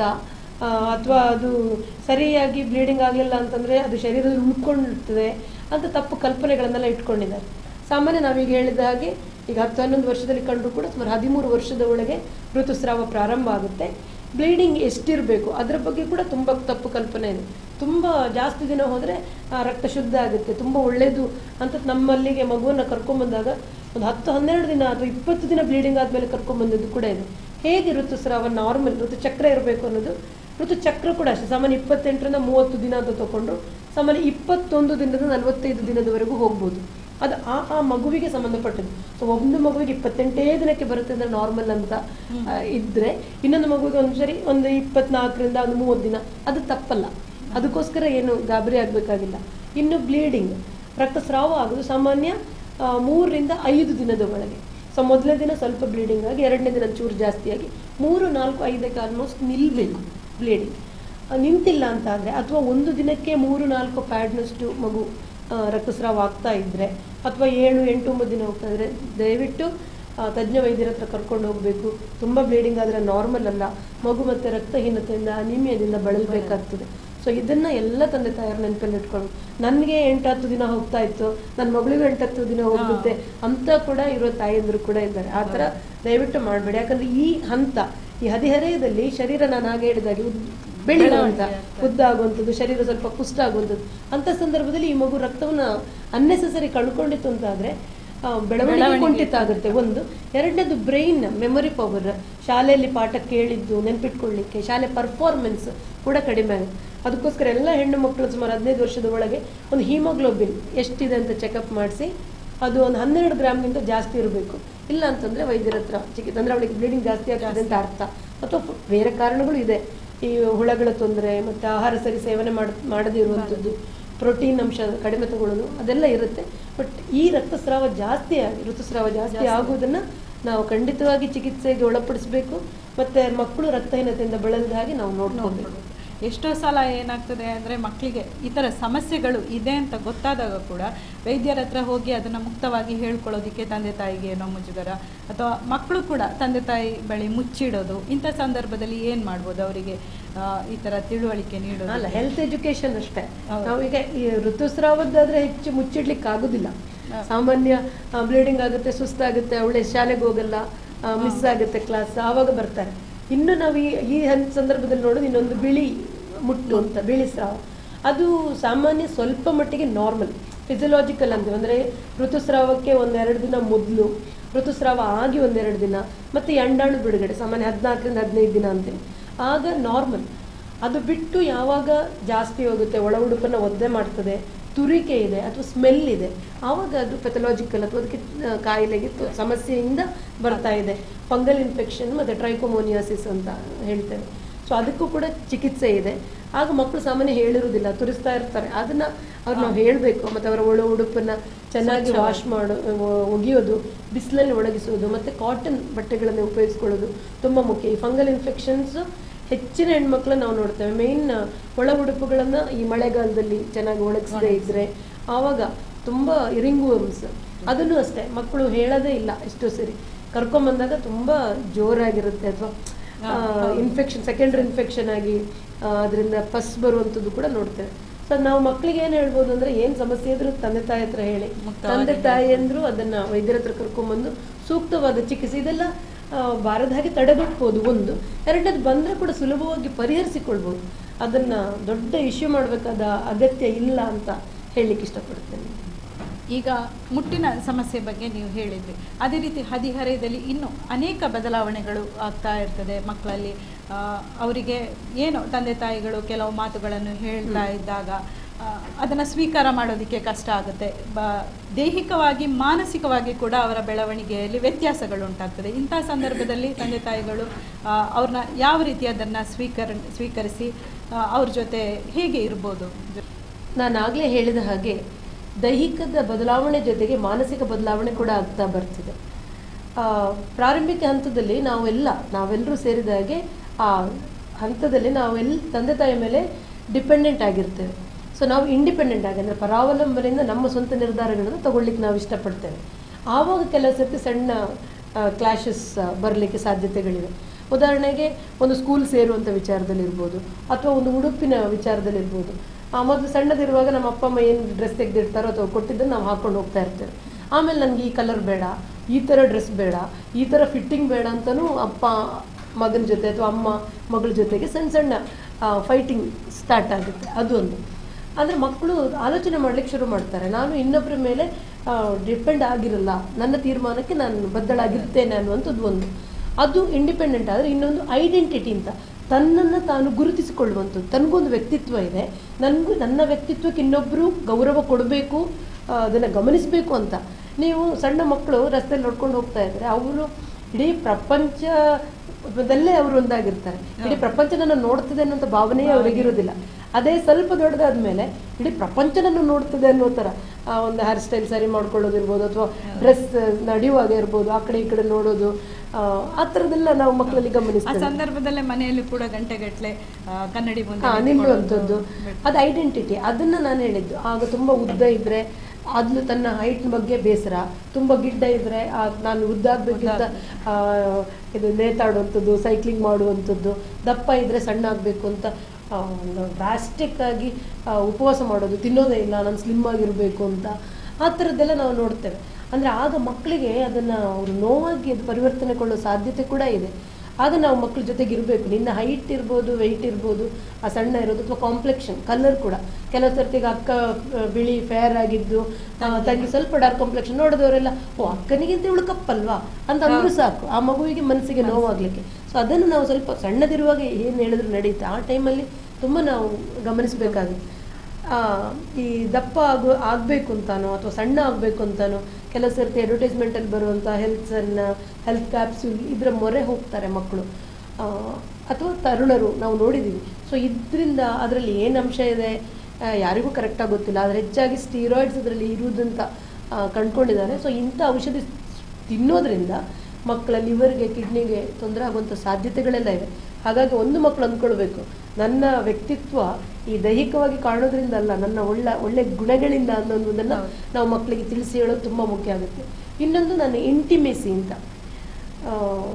ಅಥವಾ ಅದು ಸರಿಯಾಗಿ ಬ್ಲೀಡಿಂಗ್ ಆಗಲಿಲ್ಲ ಅಂತಂದರೆ ಅದು ಶರೀರದಲ್ಲಿ ಉಳ್ಕೊಂಡಿರ್ತದೆ ಅಂತ ತಪ್ಪು ಕಲ್ಪನೆಗಳನ್ನೆಲ್ಲ ಇಟ್ಕೊಂಡಿದ್ದಾರೆ ಸಾಮಾನ್ಯ ನಾವೀಗ ಹೇಳಿದ ಹಾಗೆ ಈಗ ಹತ್ತು ಹನ್ನೊಂದು ವರ್ಷದಲ್ಲಿ ಕಂಡ್ರು ಕೂಡ ಸುಮಾರು ಹದಿಮೂರು ವರ್ಷದ ಒಳಗೆ ಋತುಸ್ರಾವ ಪ್ರಾರಂಭ ಆಗುತ್ತೆ ಬ್ಲೀಡಿಂಗ್ ಎಷ್ಟಿರಬೇಕು ಅದರ ಬಗ್ಗೆ ಕೂಡ ತುಂಬ ತಪ್ಪು ಕಲ್ಪನೆ ಇದೆ ತುಂಬ ಜಾಸ್ತಿ ದಿನ ಹೋದರೆ ರಕ್ತ ಶುದ್ಧ ಆಗುತ್ತೆ ತುಂಬ ಒಳ್ಳೆಯದು ಅಂತ ನಮ್ಮಲ್ಲಿಗೆ ಮಗುವನ್ನು ಕರ್ಕೊಂಬಂದಾಗ ಒಂದು ಹತ್ತು ಹನ್ನೆರಡು ದಿನ ಅಥವಾ ಇಪ್ಪತ್ತು ದಿನ ಬ್ಲೀಡಿಂಗ್ ಆದಮೇಲೆ ಕರ್ಕೊಂಬಂದದ್ದು ಕೂಡ ಇದೆ ಹೇಗೆ ಋತುಸ್ರಾವ ನಾರ್ಮಲ್ ಋತುಚಕ್ರ ಇರಬೇಕು ಅನ್ನೋದು ಋತುಚಕ್ರ ಕೂಡ ಅಷ್ಟೇ ಸಾಮಾನ್ಯ ಇಪ್ಪತ್ತೆಂಟರಿಂದ ಮೂವತ್ತು ದಿನ ಅಂತ ತಗೊಂಡ್ರು ಸಾಮಾನ್ಯ ಇಪ್ಪತ್ತೊಂದು ದಿನದ ನಲವತ್ತೈದು ದಿನದವರೆಗೂ ಹೋಗ್ಬೋದು ಅದು ಆ ಆ ಮಗುವಿಗೆ ಸಂಬಂಧಪಟ್ಟದ್ದು ಸೊ ಒಂದು ಮಗುವಿಗೆ ಇಪ್ಪತ್ತೆಂಟೇ ದಿನಕ್ಕೆ ಬರುತ್ತೆ ಅಂದ್ರೆ ನಾರ್ಮಲ್ ಅಂತ ಆ, ಇದ್ರೆ ಇನ್ನೊಂದು ಮಗುವಿಗೆ ಒಂದು ಸರಿ ಒಂದು ಇಪ್ಪತ್ನಾಲ್ಕರಿಂದ ಒಂದು ಮೂವತ್ತು ದಿನ ಅದು ತಪ್ಪಲ್ಲ ಅದಕ್ಕೋಸ್ಕರ ಏನು ಗಾಬರಿ ಆಗಬೇಕಾಗಿಲ್ಲ ಇನ್ನು ಬ್ಲೀಡಿಂಗ್ ರಕ್ತಸ್ರಾವ ಆಗೋದು ಸಾಮಾನ್ಯ ಆ, ಮೂರರಿಂದ ಐದು ದಿನದ ಒಳಗೆ ಸೊ ಮೊದಲನೇ ದಿನ ಸ್ವಲ್ಪ ಬ್ಲೀಡಿಂಗ್ ಆಗಿ ಎರಡನೇ ದಿನ ಚೂರು ಜಾಸ್ತಿಯಾಗಿ ಮೂರು ನಾಲ್ಕು ಐದಕ್ಕೆ ಆಲ್ಮೋಸ್ಟ್ ನಿಲ್ಲಬೇಕು ಬ್ಲೀಡಿಂಗ್ ನಿಂತಿಲ್ಲ ಅಂತ ಆದರೆ ಅಥವಾ ಒಂದು ದಿನಕ್ಕೆ ಮೂರು ನಾಲ್ಕು ಪ್ಯಾಡ್ನಷ್ಟು ಮಗು ಆ, ರಕ್ತಸ್ರಾವ ಆಗ್ತಾ ಇದ್ದರೆ ಅಥವಾ ಏಳು ಎಂಟು ಒಂಬತ್ತು ದಿನ ಹೋಗ್ತಾ ಇದ್ರೆ ದಯವಿಟ್ಟು ಆ, ತಜ್ಞ ವೈದ್ಯರ ಹತ್ರ ಕರ್ಕೊಂಡು ಹೋಗಬೇಕು ತುಂಬ ಬ್ಲೀಡಿಂಗ್ ಆದರೆ ನಾರ್ಮಲ್ ಅಲ್ಲ ಮಗು ಮತ್ತು ರಕ್ತಹೀನತೆಯಿಂದ ಅನಿಮಿಯದಿಂದ ಬಳಲಬೇಕಾಗ್ತದೆ ಸೊ ಇದನ್ನ ಎಲ್ಲ ತಂದೆ ತಾಯರ ನೆನಪಲ್ಲಿ ಇಟ್ಕೊಂಡು ನನಗೆ ಎಂಟತ್ತು ದಿನ ಹೋಗ್ತಾ ಇತ್ತು ನನ್ನ ಮಗಳಿಗೂ ಎಂಟತ್ತು ದಿನ ಹೋಗುತ್ತೆ ಅಂತ ಕೂಡ ಇರೋ ತಾಯಂದ್ರು ಕೂಡ ಇದ್ದಾರೆ ಆ ಥರ ದಯವಿಟ್ಟು ಮಾಡಬೇಡಿ ಯಾಕಂದ್ರೆ ಈ ಹಂತ ಈ ಹದಿಹರೆಯದಲ್ಲಿ ಶರೀರ ನಾನು ಹಾಗೆ ಹೇಳಿದಾಗೆ ಉದ್- ಬೆಳೆಯುವಂತ ಉದ್ದ ಆಗುವಂಥದ್ದು ಶರೀರ ಸ್ವಲ್ಪ ಪುಷ್ಟ ಆಗುವಂಥದ್ದು ಅಂತ ಸಂದರ್ಭದಲ್ಲಿ ಈ ಮಗು ರಕ್ತವನ್ನ ಅನ್ನೆಸೆಸರಿ ಕಳ್ಕೊಂಡಿತ್ತು ಅಂತಾದ್ರೆ ಆ, ಬೆಳವಣಿಗೆ ಬೆಳವಣಿಗೆ ಕುಂಠಿತ ಆಗುತ್ತೆ ಒಂದು ಎರಡನೇದು ಬ್ರೈನ್ ಮೆಮೊರಿ ಪವರ್ ಶಾಲೆಯಲ್ಲಿ ಪಾಠ ಕೇಳಿದ್ದು ನೆನ್ಪಿಟ್ಕೊಳ್ಳಿಕ್ಕೆ ಶಾಲೆ ಪರ್ಫಾರ್ಮೆನ್ಸ್ ಕೂಡ ಕಡಿಮೆ ಆಗುತ್ತೆ ಅದಕ್ಕೋಸ್ಕರ ಎಲ್ಲ ಹೆಣ್ಣು ಮಕ್ಕಳು ಸುಮಾರು ಹದಿನೈದು ವರ್ಷದ ಒಳಗೆ ಒಂದು ಹೀಮೋಗ್ಲೋಬಿನ್ ಎಷ್ಟಿದೆ ಅಂತ ಚೆಕಪ್ ಮಾಡಿಸಿ ಅದು ಒಂದು ಹನ್ನೆರಡು ಗ್ರಾಮ್ಗಿಂತ ಜಾಸ್ತಿ ಇರಬೇಕು ಇಲ್ಲ ಅಂತಂದ್ರೆ ವೈದ್ಯರ ಹತ್ರ ಚಿಕಿತ್ಸೆ ಅಂದ್ರೆ ಅವಳಿಗೆ ಬ್ಲೀಡಿಂಗ್ ಜಾಸ್ತಿ ಆಗ್ತದೆ ಅಂತ ಅರ್ಥ ಅಥವಾ ಫು- ಬೇರೆ ಕಾರಣಗಳು ಇದೆ ಈ ಹುಳಗಳ ತೊಂದರೆ ಮತ್ತೆ ಆಹಾರ ಸರಿ ಸೇವನೆ ಮಾಡ ಮಾಡದೇ ಇರುವಂಥದ್ದು ಪ್ರೋಟೀನ್ ಅಂಶ ಕಡಿಮೆ ತಗೊಳ್ಳೋದು ಅದೆಲ್ಲ ಇರುತ್ತೆ ಬಟ್ ಈ ರಕ್ತಸ್ರಾವ ಜಾಸ್ತಿ ಆಗಿ ಋತುಸ್ರಾವ ಜಾಸ್ತಿ ಆಗುವುದನ್ನ ನಾವು ಖಂಡಿತವಾಗಿ ಚಿಕಿತ್ಸೆಗೆ ಒಳಪಡಿಸಬೇಕು ಮತ್ತೆ ಮಕ್ಕಳು ರಕ್ತಹೀನತೆಯಿಂದ ಬಳಲದ ಹಾಗೆ ನಾವು ನೋಡ್ಕೊಳ್ಬೇಕು ಎಷ್ಟೋ ಸಲ ಏನಾಗ್ತದೆ ಅಂದರೆ ಮಕ್ಕಳಿಗೆ ಈ ಥರ ಸಮಸ್ಯೆಗಳು ಇದೆ ಅಂತ ಗೊತ್ತಾದಾಗ ಕೂಡ ವೈದ್ಯರ ಹತ್ರ ಹೋಗಿ ಅದನ್ನು ಮುಕ್ತವಾಗಿ ಹೇಳ್ಕೊಳ್ಳೋದಕ್ಕೆ ತಂದೆ ತಾಯಿಗೆ ಏನೋ ಮುಜುಗರ ಅಥವಾ ಮಕ್ಕಳು ಕೂಡ ತಂದೆ ತಾಯಿ ಬಳಿ ಮುಚ್ಚಿಡೋದು ಇಂಥ ಸಂದರ್ಭದಲ್ಲಿ ಏನು ಮಾಡ್ಬೋದು ಅವರಿಗೆ ಈ ಥರ ತಿಳುವಳಿಕೆ ನೀಡೋದು ಅಲ್ಲ ಹೆಲ್ತ್ ಎಜುಕೇಶನ್ ಅಷ್ಟೇ ಹೌದು. ನಾವೀಗ ಈ ಋತುಸ್ರಾವದ್ದಾದ್ರೆ ಹೆಚ್ಚು ಮುಚ್ಚಿಡ್ಲಿಕ್ಕೆ ಆಗುದಿಲ್ಲ ಸಾಮಾನ್ಯ ಬ್ಲೀಡಿಂಗ್ ಆಗುತ್ತೆ ಸುಸ್ತಾಗುತ್ತೆ ಅವಳೆ ಶಾಲೆಗೆ ಹೋಗಲ್ಲ ಮಿಸ್ ಆಗುತ್ತೆ ಕ್ಲಾಸ್ ಆವಾಗ ಬರ್ತಾರೆ ಇನ್ನು ನಾವು ಈ ಈ ಹಂತ ಸಂದರ್ಭದಲ್ಲಿ ನೋಡೋದು ಇನ್ನೊಂದು ಬಿಳಿ ಮುಟ್ಟು ಅಂತ ಬಿಳಿ ಸ್ರಾವ ಅದು ಸಾಮಾನ್ಯ ಸ್ವಲ್ಪ ಮಟ್ಟಿಗೆ ನಾರ್ಮಲ್ ಫಿಸಿಯಲಾಜಿಕಲ್ ಅಂತೀವಿ ಅಂದರೆ ಋತುಸ್ರಾವಕ್ಕೆ ಒಂದೆರಡು ದಿನ ಮೊದಲು ಋತುಸ್ರಾವ ಆಗಿ ಒಂದೆರಡು ದಿನ ಮತ್ತು ಎಂಡಾಣು ಬಿಡುಗಡೆ ಸಾಮಾನ್ಯ ಹದಿನಾಲ್ಕರಿಂದ ಹದಿನೈದು ದಿನ ಅಂತೀವಿ ಆಗ ನಾರ್ಮಲ್ ಅದು ಬಿಟ್ಟು ಯಾವಾಗ ಜಾಸ್ತಿ ಹೋಗುತ್ತೆ ಒಳ ಉಡುಪನ್ನು ಒದ್ದೆ ಮಾಡ್ತದೆ ತುರಿಕೆ ಇದೆ ಅಥವಾ ಸ್ಮೆಲ್ ಇದೆ ಆವಾಗ ಅದು ಪೆಥಲಾಜಿಕಲ್ ಅಥವಾ ಅದಕ್ಕೆ ಆ, ಕಾಯಿಲೆಗೆ ತ- ಸಮಸ್ಯೆಯಿಂದ ಬರ್ತಾ ಇದೆ ಫಂಗಲ್ ಇನ್ಫೆಕ್ಷನ್ ಮತ್ತು ಟ್ರೈಕೋಮೋನಿಯಾಸಿಸ್ ಅಂತ ಹೇಳ್ತೇವೆ ಸೊ ಅದಕ್ಕೂ ಕೂಡ ಚಿಕಿತ್ಸೆ ಇದೆ ಆಗ ಮಕ್ಕಳು ಸಾಮಾನ್ಯ ಹೇಳಿರುವುದಿಲ್ಲ ತುರಿಸ್ತಾ ಇರ್ತಾರೆ ಅದನ್ನ ಅವ್ರು ನಾವು ಹೇಳಬೇಕು ಮತ್ತು ಅವರ ಒಳ ಉಡುಪನ್ನ ಚೆನ್ನಾಗಿ ವಾಶ್ ಮಾಡು ಒ- ಒಗೆಯೋದು ಬಿಸಿಲಲ್ಲಿ ಒಣಗಿಸೋದು ಮತ್ತು ಕಾಟನ್ ಬಟ್ಟೆಗಳನ್ನು ಉಪಯೋಗಿಸ್ಕೊಳ್ಳೋದು ತುಂಬ ಮುಖ್ಯ ಈ ಫಂಗಲ್ ಇನ್ಫೆಕ್ಷನ್ಸ್ ಹೆಚ್ಚಿನ ಹೆಣ್ಮಕ್ಳನ್ನ ನಾವು ನೋಡ್ತೇವೆ ಮೇನ್ ಒಳ ಉಡುಪುಗಳನ್ನ ಈ ಮಳೆಗಾಲದಲ್ಲಿ ಚೆನ್ನಾಗಿ ಒಣಗಿಸದೇ ಇದ್ರೆ ಆವಾಗ ತುಂಬಾ ಇರಿಂಗ್ವರ್ಮ್ಸ್ ಅದನ್ನು ಅಷ್ಟೇ ಮಕ್ಕಳು ಹೇಳೋದೇ ಇಲ್ಲ ಎಷ್ಟೋ ಸರಿ ಕರ್ಕೊಂಬಂದಾಗ ತುಂಬಾ ಜೋರಾಗಿರುತ್ತೆ ಅಥವಾ ಇನ್ಫೆಕ್ಷನ್ ಸೆಕೆಂಡ್ರಿ ಇನ್ಫೆಕ್ಷನ್ ಆಗಿ ಆ, ಅದರಿಂದ ಪಸ್ ಬರುವಂಥದ್ದು ಕೂಡ ನೋಡ್ತೇವೆ ಸೊ ನಾವು ಮಕ್ಕಳಿಗೆ ಏನು ಹೇಳ್ಬೋದು ಅಂದ್ರೆ ಏನ್ ಸಮಸ್ಯೆ ಇದ್ರೂ ತಂದೆ ತಾಯಿ ಹತ್ರ ಹೇಳಿ ಮುಕ್ತವಾಗಿ ತಂದೆ ತಾಯಿ ಅಂದ್ರು ಅದನ್ನ ವೈದ್ಯರ ಹತ್ರ ಕರ್ಕೊಂಡ್ಬಂದು ಸೂಕ್ತವಾದ ಚಿಕಿತ್ಸೆ ಇದೆಲ್ಲ ಆ, ಬಾರದ ಹಾಗೆ ತಡೆಗಟ್ಬೋದು ಒಂದು ಎರಡನೇದು ಬಂದ್ರೆ ಕೂಡ ಸುಲಭವಾಗಿ ಪರಿಹರಿಸಿಕೊಳ್ಬೋದು ಅದನ್ನ ದೊಡ್ಡ ಇಶ್ಯೂ ಮಾಡಬೇಕಾದ ಅಗತ್ಯ ಇಲ್ಲ ಅಂತ ಹೇಳಲಿಕ್ಕೆ ಇಷ್ಟಪಡ್ತೇನೆ ಈಗ ಮುಟ್ಟಿನ ಸಮಸ್ಯೆ ಬಗ್ಗೆ ನೀವು ಹೇಳಿದ್ರಿ ಅದೇ ರೀತಿ ಹದಿಹರೆಯದಲ್ಲಿ ಇನ್ನೂ ಅನೇಕ ಬದಲಾವಣೆಗಳು ಆಗ್ತಾ ಇರ್ತದೆ ಮಕ್ಕಳಲ್ಲಿ ಆ, ಅವರಿಗೆ ಏನು ತಂದೆ ತಾಯಿಗಳು ಕೆಲವು ಮಾತುಗಳನ್ನು ಹೇಳ್ತಾ ಇದ್ದಾಗ ಅದನ್ನು ಸ್ವೀಕಾರ ಮಾಡೋದಕ್ಕೆ ಕಷ್ಟ ಆಗುತ್ತೆ ಬ ದೈಹಿಕವಾಗಿ ಮಾನಸಿಕವಾಗಿ ಕೂಡ ಅವರ ಬೆಳವಣಿಗೆಯಲ್ಲಿ ವ್ಯತ್ಯಾಸಗಳು ಉಂಟಾಗ್ತದೆ ಇಂಥ ಸಂದರ್ಭದಲ್ಲಿ ತಂದೆ ತಾಯಿಗಳು ಆ, ಅವ್ರನ್ನ ಯಾವ ರೀತಿ ಅದನ್ನು ಸ್ವೀಕರ ಸ್ವೀಕರಿಸಿ ಆ, ಅವ್ರ ಜೊತೆ ಹೇಗೆ ಇರ್ಬೋದು ನಾನು ಆಗಲೇ ಹೇಳಿದ ಹಾಗೆ ದೈಹಿಕದ ಬದಲಾವಣೆ ಜೊತೆಗೆ ಮಾನಸಿಕ ಬದಲಾವಣೆ ಕೂಡ ಆಗ್ತಾ ಬರ್ತಿದೆ ಆ, ಪ್ರಾರಂಭಿಕ ಹಂತದಲ್ಲಿ ನಾವೆಲ್ಲ ನಾವೆಲ್ಲರೂ ಸೇರಿದ ಹಾಗೆ ಆ ಹಂತದಲ್ಲಿ ನಾವೆಲ್ಲ ತಂದೆ ತಾಯಿ ಮೇಲೆ ಡಿಪೆಂಡೆಂಟ್ ಆಗಿರ್ತೇವೆ ಸೊ ನಾವು ಇಂಡಿಪೆಂಡೆಂಟ್ ಆಗಿ ಅಂದರೆ ಪರಾವಲಂಬನೆಯಿಂದ ನಮ್ಮ ಸ್ವಂತ ನಿರ್ಧಾರಗಳನ್ನು ತಗೊಳ್ಳಿಕ್ಕೆ ನಾವು ಇಷ್ಟಪಡ್ತೇವೆ ಆವಾಗ ಕೆಲವು ಸರ್ತಿ ಸಣ್ಣ ಕ್ಲಾಶಸ್ ಬರಲಿಕ್ಕೆ ಸಾಧ್ಯತೆಗಳಿವೆ ಉದಾಹರಣೆಗೆ ಒಂದು ಸ್ಕೂಲ್ ಸೇರುವಂಥ ವಿಚಾರದಲ್ಲಿರ್ಬೋದು ಅಥವಾ ಒಂದು ಉಡುಪಿನ ವಿಚಾರದಲ್ಲಿರ್ಬೋದು ಆ, ಮೊದಲು ಸಣ್ಣದಿರುವಾಗ ನಮ್ಮ ಅಪ್ಪ ಅಮ್ಮ ಏನು ಡ್ರೆಸ್ ತೆಗೆದಿರ್ತಾರೋ ಅಥವಾ ಕೊಟ್ಟಿದ್ದನ್ನು ನಾವು ಹಾಕೊಂಡು ಹೋಗ್ತಾ ಇರ್ತೇವೆ ಆಮೇಲೆ ನನಗೆ ಈ ಕಲರ್ ಬೇಡ ಈ ಥರ ಡ್ರೆಸ್ ಬೇಡ ಈ ಥರ ಫಿಟ್ಟಿಂಗ್ ಬೇಡ ಅಂತಲೂ ಅಪ್ಪ ಮಗನ ಜೊತೆ ಅಥವಾ ಅಮ್ಮ ಮಗಳ ಜೊತೆಗೆ ಸಣ್ಣ ಸಣ್ಣ ಫೈಟಿಂಗ್ ಸ್ಟಾರ್ಟ್ ಆಗುತ್ತೆ ಅದೊಂದು ಅಂದರೆ ಮಕ್ಕಳು ಆಲೋಚನೆ ಮಾಡ್ಲಿಕ್ಕೆ ಶುರು ಮಾಡ್ತಾರೆ ನಾನು ಇನ್ನೊಬ್ಬರ ಮೇಲೆ ಡಿಪೆಂಡ್ ಆಗಿರಲ್ಲ ನನ್ನ ತೀರ್ಮಾನಕ್ಕೆ ನಾನು ಬದ್ಧಳಾಗಿರ್ತೇನೆ ಅನ್ನುವಂಥದ್ದು ಒಂದು ಅದು ಇಂಡಿಪೆಂಡೆಂಟ್ ಆದರೆ ಇನ್ನೊಂದು ಐಡೆಂಟಿಟಿ ಅಂತ ತನ್ನನ್ನು ತಾನು ಗುರುತಿಸಿಕೊಳ್ಳುವಂಥದ್ದು ತನಗೊಂದು ವ್ಯಕ್ತಿತ್ವ ಇದೆ ನನಗೂ ನನ್ನ ವ್ಯಕ್ತಿತ್ವಕ್ಕೆ ಇನ್ನೊಬ್ಬರು ಗೌರವ ಕೊಡಬೇಕು ಅದನ್ನು ಗಮನಿಸಬೇಕು ಅಂತ ನೀವು ಸಣ್ಣ ಮಕ್ಕಳು ರಸ್ತೆಯಲ್ಲಿ ನೋಡ್ಕೊಂಡು ಹೋಗ್ತಾ ಇದ್ರೆ ಅವರು ಇಡೀ ಪ್ರಪಂಚದಲ್ಲೇ ಅವರು ಒಂದಾಗಿರ್ತಾರೆ ಇಡೀ ಪ್ರಪಂಚ ನನ್ನ ನೋಡ್ತಿದೆ ಅನ್ನೋಂಥ ಭಾವನೆಯೇ ಅವರಿಗಿರೋದಿಲ್ಲ ಅದೇ ಸ್ವಲ್ಪ ದೊಡ್ಡದಾದ್ಮೇಲೆ ಇಡೀ ಪ್ರಪಂಚ ನನ್ನ ನೋಡ್ತಿದೆ ಅನ್ನೋ ಥರ ಆ ಒಂದು ಹೇರ್ ಸ್ಟೈಲ್ ಸರಿ ಮಾಡ್ಕೊಳ್ಳೋದಿರ್ಬೋದು ಅಥವಾ ಡ್ರೆಸ್ ನಡೆಯುವಾಗ ಇರ್ಬೋದು ಆ ಕಡೆ ಈ ಕಡೆ ನೋಡೋದು ಆ, ಆ ಥರದ್ದೆಲ್ಲ ನಾವು ಮಕ್ಕಳಲ್ಲಿ ಆ ಗಮನಿಸ್ತೇವೆ ಸಂದರ್ಭದಲ್ಲೇ ಮನೆಯಲ್ಲಿ ಕೂಡ ಗಂಟೆಗಟ್ಟಲೆ ಕನ್ನಡಿ ಮುಂದೆ ಹಾ ನಿಲ್ಲುವಂಥದ್ದು ನಿಂತ್ಕೊಳ್ಳೋದು. ಅದು ಐಡೆಂಟಿಟಿ ಅದನ್ನ ನಾನು ಹೇಳಿದ್ದು ಆಗ ತುಂಬ ಉದ್ದ ಇದ್ರೆ ಅದ್ಲು ತನ್ನ ಹೈಟ್ ಬಗ್ಗೆ ಬೇಸರ ತುಂಬ ಗಿಡ್ಡ ಇದ್ರೆ ಆ, ನಾನು ಉದ್ದ ಆಗ್ಬೇಕಿಂತ ಆ, ಇದು ನೇತಾಡುವಂಥದ್ದು ಸೈಕ್ಲಿಂಗ್ ಮಾಡುವಂಥದ್ದು ದಪ್ಪ ಇದ್ರೆ ಸಣ್ಣ ಆಗಬೇಕು ಅಂತ ಡ್ರಾಸ್ಟಿಕ್ ಆಗಿ ಆ, ಉಪವಾಸ ಮಾಡೋದು ತಿನ್ನೋದೇ ಇಲ್ಲ ನಾನು ಸ್ಲಿಮ್ ಆಗಿರಬೇಕು ಅಂತ ಆ ಥರದ್ದೆಲ್ಲ ನಾವು ನೋಡ್ತೇವೆ ಅಂದರೆ ಆಗ ಮಕ್ಕಳಿಗೆ ಅದನ್ನು ಅವರು ನೋವಾಗಿ ಅದು ಪರಿವರ್ತನೆಗೊಳ್ಳೋ ಸಾಧ್ಯತೆ ಕೂಡ ಇದೆ ಆಗ ನಾವು ಮಕ್ಕಳ ಜೊತೆಗೆ ಇರಬೇಕು ನಿನ್ನ ಹೈಟ್ ಇರ್ಬೋದು ವೆಯ್ಟ್ ಇರ್ಬೋದು ಆ ಸಣ್ಣ ಇರೋದು ಅಥವಾ ಕಾಂಪ್ಲೆಕ್ಷನ್ ಕಲರ್ ಕೂಡ ಕೆಲವು ಸರ್ತಿಗೆ ಅಕ್ಕ ಆ, ಬಿಳಿ ಫೇರ್ ಆಗಿದ್ದು ಆ, ತಂಗಿ ಸ್ವಲ್ಪ ಡಾರ್ಕ್ ಕಾಂಪ್ಲೆಕ್ಷನ್ ನೋಡಿದವರೆಲ್ಲ ಓ ಅಕ್ಕನಿಗಿಂತ ಇವಳು ಕಪ್ಪಲ್ವಾ ಅಂತ ಅಂದ್ರೂ ಸಾಕು ಆ ಮಗುವಿಗೆ ಮನಸ್ಸಿಗೆ ನೋವಾಗ್ಲಿಕ್ಕೆ ಸೊ ಅದನ್ನು ನಾವು ಸ್ವಲ್ಪ ಸಣ್ಣದಿರುವಾಗ ಏನು ಹೇಳಿದ್ರು ನಡೆಯುತ್ತೆ ಆ ಟೈಮಲ್ಲಿ ತುಂಬ ನಾವು ಗಮನಿಸಬೇಕಾಗುತ್ತೆ ಆ, ಈ ದಪ್ಪ ಆಗೋ ಆಗಬೇಕು ಅಂತಾನೋ ಅಥವಾ ಸಣ್ಣ ಆಗಬೇಕು ಅಂತಾನೋ ಕೆಲವು ಸರ್ತಿ ಅಡ್ವರ್ಟೈಸ್ಮೆಂಟಲ್ಲಿ ಬರುವಂಥ ಹೆಲ್ತ್ಸನ್ನು ಹೆಲ್ತ್ ಕ್ಯಾಪ್ಸೂಲ್ ಇದರ ಮೊರೆ ಹೋಗ್ತಾರೆ ಮಕ್ಕಳು ಆ, ಅಥವಾ ತರುಣರು ನಾವು ನೋಡಿದ್ದೀವಿ ಸೊ ಇದರಿಂದ ಅದರಲ್ಲಿ ಏನು ಅಂಶ ಇದೆ ಆ, ಯಾರಿಗೂ ಕರೆಕ್ಟಾಗಿ ಗೊತ್ತಿಲ್ಲ ಆದರೆ ಹೆಚ್ಚಾಗಿ ಸ್ಟೀರಾಯ್ಡ್ಸ್ ಅದರಲ್ಲಿ ಇರುವುದಂತ ಆ, ಕಂಡ್ಕೊಂಡಿದ್ದಾರೆ ಸೊ ಇಂಥ ಔಷಧಿ ತಿನ್ನೋದ್ರಿಂದ ಮಕ್ಕಳ ಲಿವರ್ಗೆ ಕಿಡ್ನಿಗೆ ತೊಂದರೆ ಆಗುವಂಥ ಸಾಧ್ಯತೆಗಳೆಲ್ಲ ಇವೆ ಹಾಗಾಗಿ ಒಂದು ಮಕ್ಕಳು ಅಂದ್ಕೊಳ್ಬೇಕು ನನ್ನ ವ್ಯಕ್ತಿತ್ವ ಈ ದೈಹಿಕವಾಗಿ ಕಾಣೋದ್ರಿಂದ ಅಲ್ಲ ನನ್ನ ಒಳ್ಳೆ ಒಳ್ಳೆ ಗುಣಗಳಿಂದ ಅನ್ನೋದನ್ನು ಹೌದು. ನಾವು ಮಕ್ಕಳಿಗೆ ತಿಳಿಸಿ ಹೇಳೋದು ತುಂಬ ಮುಖ್ಯ ಆಗುತ್ತೆ ಇನ್ನೊಂದು ನನ್ನ ಇಂಟಿಮೇಸಿ ಅಂತ ಆ,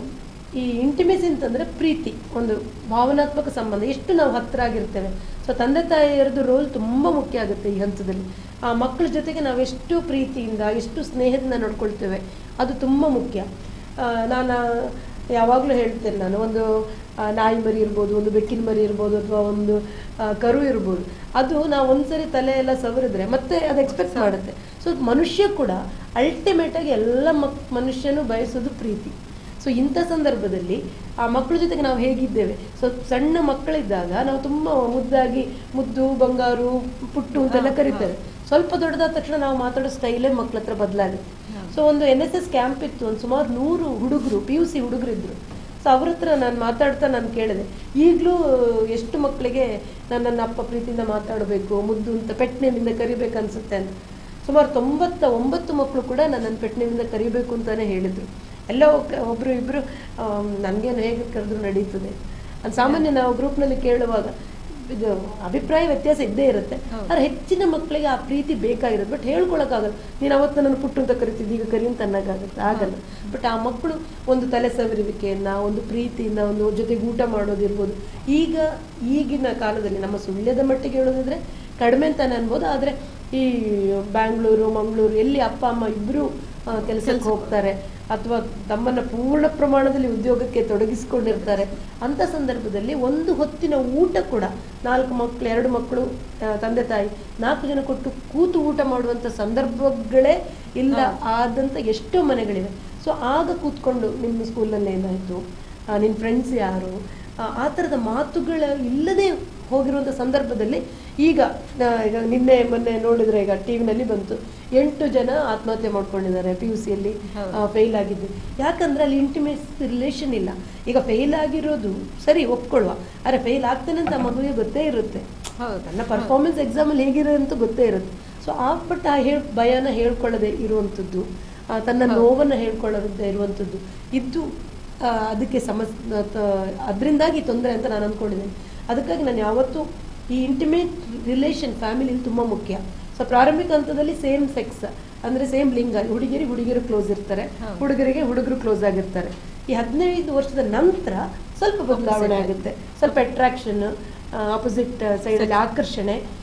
ಈ ಇಂಟಿಮೇಸಿ ಅಂತಂದರೆ ಪ್ರೀತಿ ಒಂದು ಭಾವನಾತ್ಮಕ ಸಂಬಂಧ ಎಷ್ಟು ನಾವು ಹತ್ತಿರ ಆಗಿರ್ತೇವೆ ಸೊ ತಂದೆ ತಾಯಿಯರದು ರೋಲ್ ತುಂಬ ಮುಖ್ಯ ಆಗುತ್ತೆ ಈ ಹಂತದಲ್ಲಿ ಆ ಮಕ್ಕಳ ಜೊತೆಗೆ ನಾವು ಎಷ್ಟು ಪ್ರೀತಿಯಿಂದ ಎಷ್ಟು ಸ್ನೇಹದಿಂದ ನಡ್ಕೊಳ್ತೇವೆ ಅದು ತುಂಬ ಮುಖ್ಯ ಆ, ನಾನು ಯಾವಾಗಲೂ ಹೇಳ್ತೇನೆ ನಾನು ಒಂದು ಆ, ನಾಯಿ ಮರಿ ಇರ್ಬೋದು ಒಂದು ಬೆಕ್ಕಿನ ಮರಿ ಇರ್ಬೋದು ಅಥವಾ ಒಂದು ಆ, ಕರು ಇರ್ಬೋದು ಅದು ನಾವು ಒಂದ್ಸರಿ ತಲೆ ಎಲ್ಲ ಸವರಿದ್ರೆ ಮತ್ತೆ ಅದು ಎಕ್ಸ್ಪೆಕ್ಟ್ ಮಾಡುತ್ತೆ ಸೊ ಮನುಷ್ಯ ಕೂಡ ಅಲ್ಟಿಮೇಟ್ ಆಗಿ ಎಲ್ಲ ಮಕ್ ಮನುಷ್ಯನು ಬಯಸೋದು ಪ್ರೀತಿ ಸೊ ಇಂಥ ಸಂದರ್ಭದಲ್ಲಿ ಆ ಮಕ್ಕಳ ಜೊತೆಗೆ ನಾವು ಹೇಗಿದ್ದೇವೆ ಸೊ ಸಣ್ಣ ಮಕ್ಕಳಿದ್ದಾಗ ನಾವು ತುಂಬ ಮುದ್ದಾಗಿ ಮುದ್ದು ಬಂಗಾರು ಪುಟ್ಟು ಅಂತೆಲ್ಲ ಹಾ, ಕರಿತೇವೆ ಸ್ವಲ್ಪ ದೊಡ್ಡದಾದ ತಕ್ಷಣ ನಾವು ಮಾತಾಡೋ ಸ್ಟೈಲೇ ಮಕ್ಕಳ ಹತ್ರ ಬದಲಾಗುತ್ತೆ ಹೌದು. ಸೊ ಒಂದು ಎನ್ ಎಸ್ ಎಸ್ ಕ್ಯಾಂಪ್ ಇತ್ತು ಒಂದು ಸುಮಾರು ನೂರು ಹುಡುಗರು ಪಿ ಯು ಸಿ ಹುಡುಗರಿದ್ರು ಸೊ ಅವ್ರ ಹತ್ರ ನಾನು ಮಾತಾಡ್ತಾ ನಾನು ಕೇಳಿದೆ ಈಗಲೂ ಎಷ್ಟು ಮಕ್ಕಳಿಗೆ ನನ್ನನ್ನು ಅಪ್ಪ ಪ್ರೀತಿಯಿಂದ ಮಾತಾಡಬೇಕು ಮುದ್ದು ಅಂತ ಪೆಟ್ ನೇಮಿಂದ ಕರಿಬೇಕು ಅನ್ಸುತ್ತೆ ಅಂತ ಸುಮಾರು ತೊಂಬತ್ತ ಒಂಬತ್ತು ಮಕ್ಕಳು ಕೂಡ ನನ್ನನ್ನು ಪೆಟ್ ನೇಮಿಂದ ಕರಿಬೇಕು ಅಂತಾನೆ ಹೇಳಿದರು ಎಲ್ಲ ಒಬ್ಬರು ಇಬ್ಬರು ನನಗೇನು ಹೇಗೆ ಕರೆದ್ರು ನಡೀತದೆ ಅದು ಸಾಮಾನ್ಯ ನಾವು ಗ್ರೂಪ್ನಲ್ಲಿ ಕೇಳುವಾಗ ಇದು ಅಭಿಪ್ರಾಯ ವ್ಯತ್ಯಾಸ ಇದ್ದೇ ಇರುತ್ತೆ ಹೌದು. ಆದ್ರೆ ಹೆಚ್ಚಿನ ಮಕ್ಕಳಿಗೆ ಆ ಪ್ರೀತಿ ಬೇಕಾಗಿರುತ್ತೆ ಬಟ್ ಹೇಳ್ಕೊಳಕ್ಕಾಗಲ್ಲ ನೀನು ಅವತ್ತು ನನ್ನ ಪುಟ್ಟು ಅಂತ ಕರಿತಿದ್ದಿ ಈಗ ಕರಿ ಅಂತ ಅನ್ನೋಕ್ಕಾಗುತ್ತೆ ಆಗಲ್ಲ ಬಟ್ ಆ ಮಕ್ಕಳು ಒಂದು ತಲೆ ಸವರುವಿಕೆಯನ್ನ ಒಂದು ಪ್ರೀತಿಯಿಂದ ಒಂದು ಜೊತೆಗೆ ಊಟ ಮಾಡೋದಿರ್ಬೋದು ಈಗ ಈಗಿನ ಕಾಲದಲ್ಲಿ ನಮ್ಮ ಸುಳ್ಯದ ಮಟ್ಟಿಗೆ ಹೇಳೋದಿದ್ರೆ ಕಡಿಮೆ ಅಂತಾನೆ ಅನ್ಬೋದು ಆದ್ರೆ ಈ ಬ್ಯಾಂಗ್ಳೂರು ಮಂಗಳೂರು ಎಲ್ಲಿ ಅಪ್ಪ ಅಮ್ಮ ಇಬ್ಬರು ಕೆಲಸಕ್ಕೆ ಹೋಗ್ತಾರೆ ಅಥವಾ ತಮ್ಮನ್ನ ಪೂರ್ಣ ಪ್ರಮಾಣದಲ್ಲಿ ಉದ್ಯೋಗಕ್ಕೆ ತೊಡಗಿಸಿಕೊಂಡಿರ್ತಾರೆ ಅಂತ ಸಂದರ್ಭದಲ್ಲಿ ಒಂದು ಹೊತ್ತಿನ ಊಟ ಕೂಡ ನಾಲ್ಕು ಮಕ್ಕಳು ಎರಡು ಮಕ್ಕಳು ಆ, ತಂದೆ ತಾಯಿ ನಾಲ್ಕು ಜನ ಕೊಟ್ಟು ಕೂತು ಊಟ ಮಾಡುವಂಥ ಸಂದರ್ಭಗಳೇ ಇಲ್ಲ ಆದಂಥ ಎಷ್ಟೋ ಮನೆಗಳಿವೆ ಸೊ ಆಗ ಕೂತ್ಕೊಂಡು ನಿಮ್ಮ ಸ್ಕೂಲಲ್ಲಿ ಏನಾಯಿತು ನಿನ್ನ ಫ್ರೆಂಡ್ಸ್ ಯಾರು ಆ, ಆ ಥರದ ಮಾತುಗಳ ಇಲ್ಲದೆ ಹೋಗಿರುವಂಥ ಸಂದರ್ಭದಲ್ಲಿ ಈಗ ಆ, ಈಗ ನಿನ್ನೆ ಮೊನ್ನೆ ನೋಡಿದ್ರೆ ಈಗ ಟಿ ವಿನಲ್ಲಿ ಬಂತು ಎಂಟು ಜನ ಆತ್ಮಹತ್ಯೆ ಮಾಡ್ಕೊಂಡಿದ್ದಾರೆ ಪಿ ಯು ಸಿಯಲ್ಲಿ ಹೌದು. ಫೇಲ್ ಆಗಿದ್ದು ಯಾಕಂದ್ರೆ ಅಲ್ಲಿ ಇಂಟಿಮೇಟ್ ರಿಲೇಷನ್ ಇಲ್ಲ ಈಗ ಫೇಲ್ ಆಗಿರೋದು ಸರಿ ಒಪ್ಕೊಳ್ಳುವ ಆದರೆ ಫೇಲ್ ಆಗ್ತಾನೆ ಅಂತ ಆ ಮಗುವಿಗೆ ಗೊತ್ತೇ ಇರುತ್ತೆ ಹೌದು ನನ್ನ ಪರ್ಫಾರ್ಮೆನ್ಸ್ ಎಕ್ಸಾಮಲ್ಲಿ ಹೇಗಿದೆ ಅಂತ ಗೊತ್ತೇ ಇರುತ್ತೆ ಸೊ ಆ ಬಟ್ ಆ ಹೇಳ್ ಭಯನ ಹೇಳ್ಕೊಳ್ಳದೆ ಇರುವಂಥದ್ದು ಆ, ತನ್ನ ಹೌದು. ನೋವನ್ನು ಹೇಳ್ಕೊಳ್ಳದೆ ಇರುವಂಥದ್ದು ಇದು ಆ, ಅದಕ್ಕೆ ಸಮಸ್ ಅದರಿಂದಾಗಿ ತೊಂದರೆ ಅಂತ ನಾನು ಅಂದ್ಕೊಂಡಿದ್ದೇನೆ ಅದಕ್ಕಾಗಿ ನಾನು ಯಾವತ್ತೂ ಈ ಇಂಟಿಮೇಟ್ ರಿಲೇಷನ್ ಫ್ಯಾಮಿಲಿ ತುಂಬ ಮುಖ್ಯ ಸೊ ಪ್ರಾರಂಭಿಕ ಹಂತದಲ್ಲಿ ಸೇಮ್ ಸೆಕ್ಸ್ ಅಂದರೆ ಸೇಮ್ ಲಿಂಗ ಹುಡುಗಿರಿಗೆ ಹುಡುಗಿರು ಕ್ಲೋಸ್ ಇರ್ತಾರೆ ಹೌದು. ಹುಡುಗರಿಗೆ ಹುಡುಗರು ಕ್ಲೋಸ್ ಆಗಿರ್ತಾರೆ ಈ ಹದಿನೈದು ವರ್ಷದ ನಂತರ ಸ್ವಲ್ಪ ಬದಲಾವಣೆ Opposite. ಆಗುತ್ತೆ ಸ್ವಲ್ಪ ಅಟ್ರಾಕ್ಷನ್ ಆಪೋಸಿಟ್ ಸೈಡಲ್ಲಿ ಆಕರ್ಷಣೆ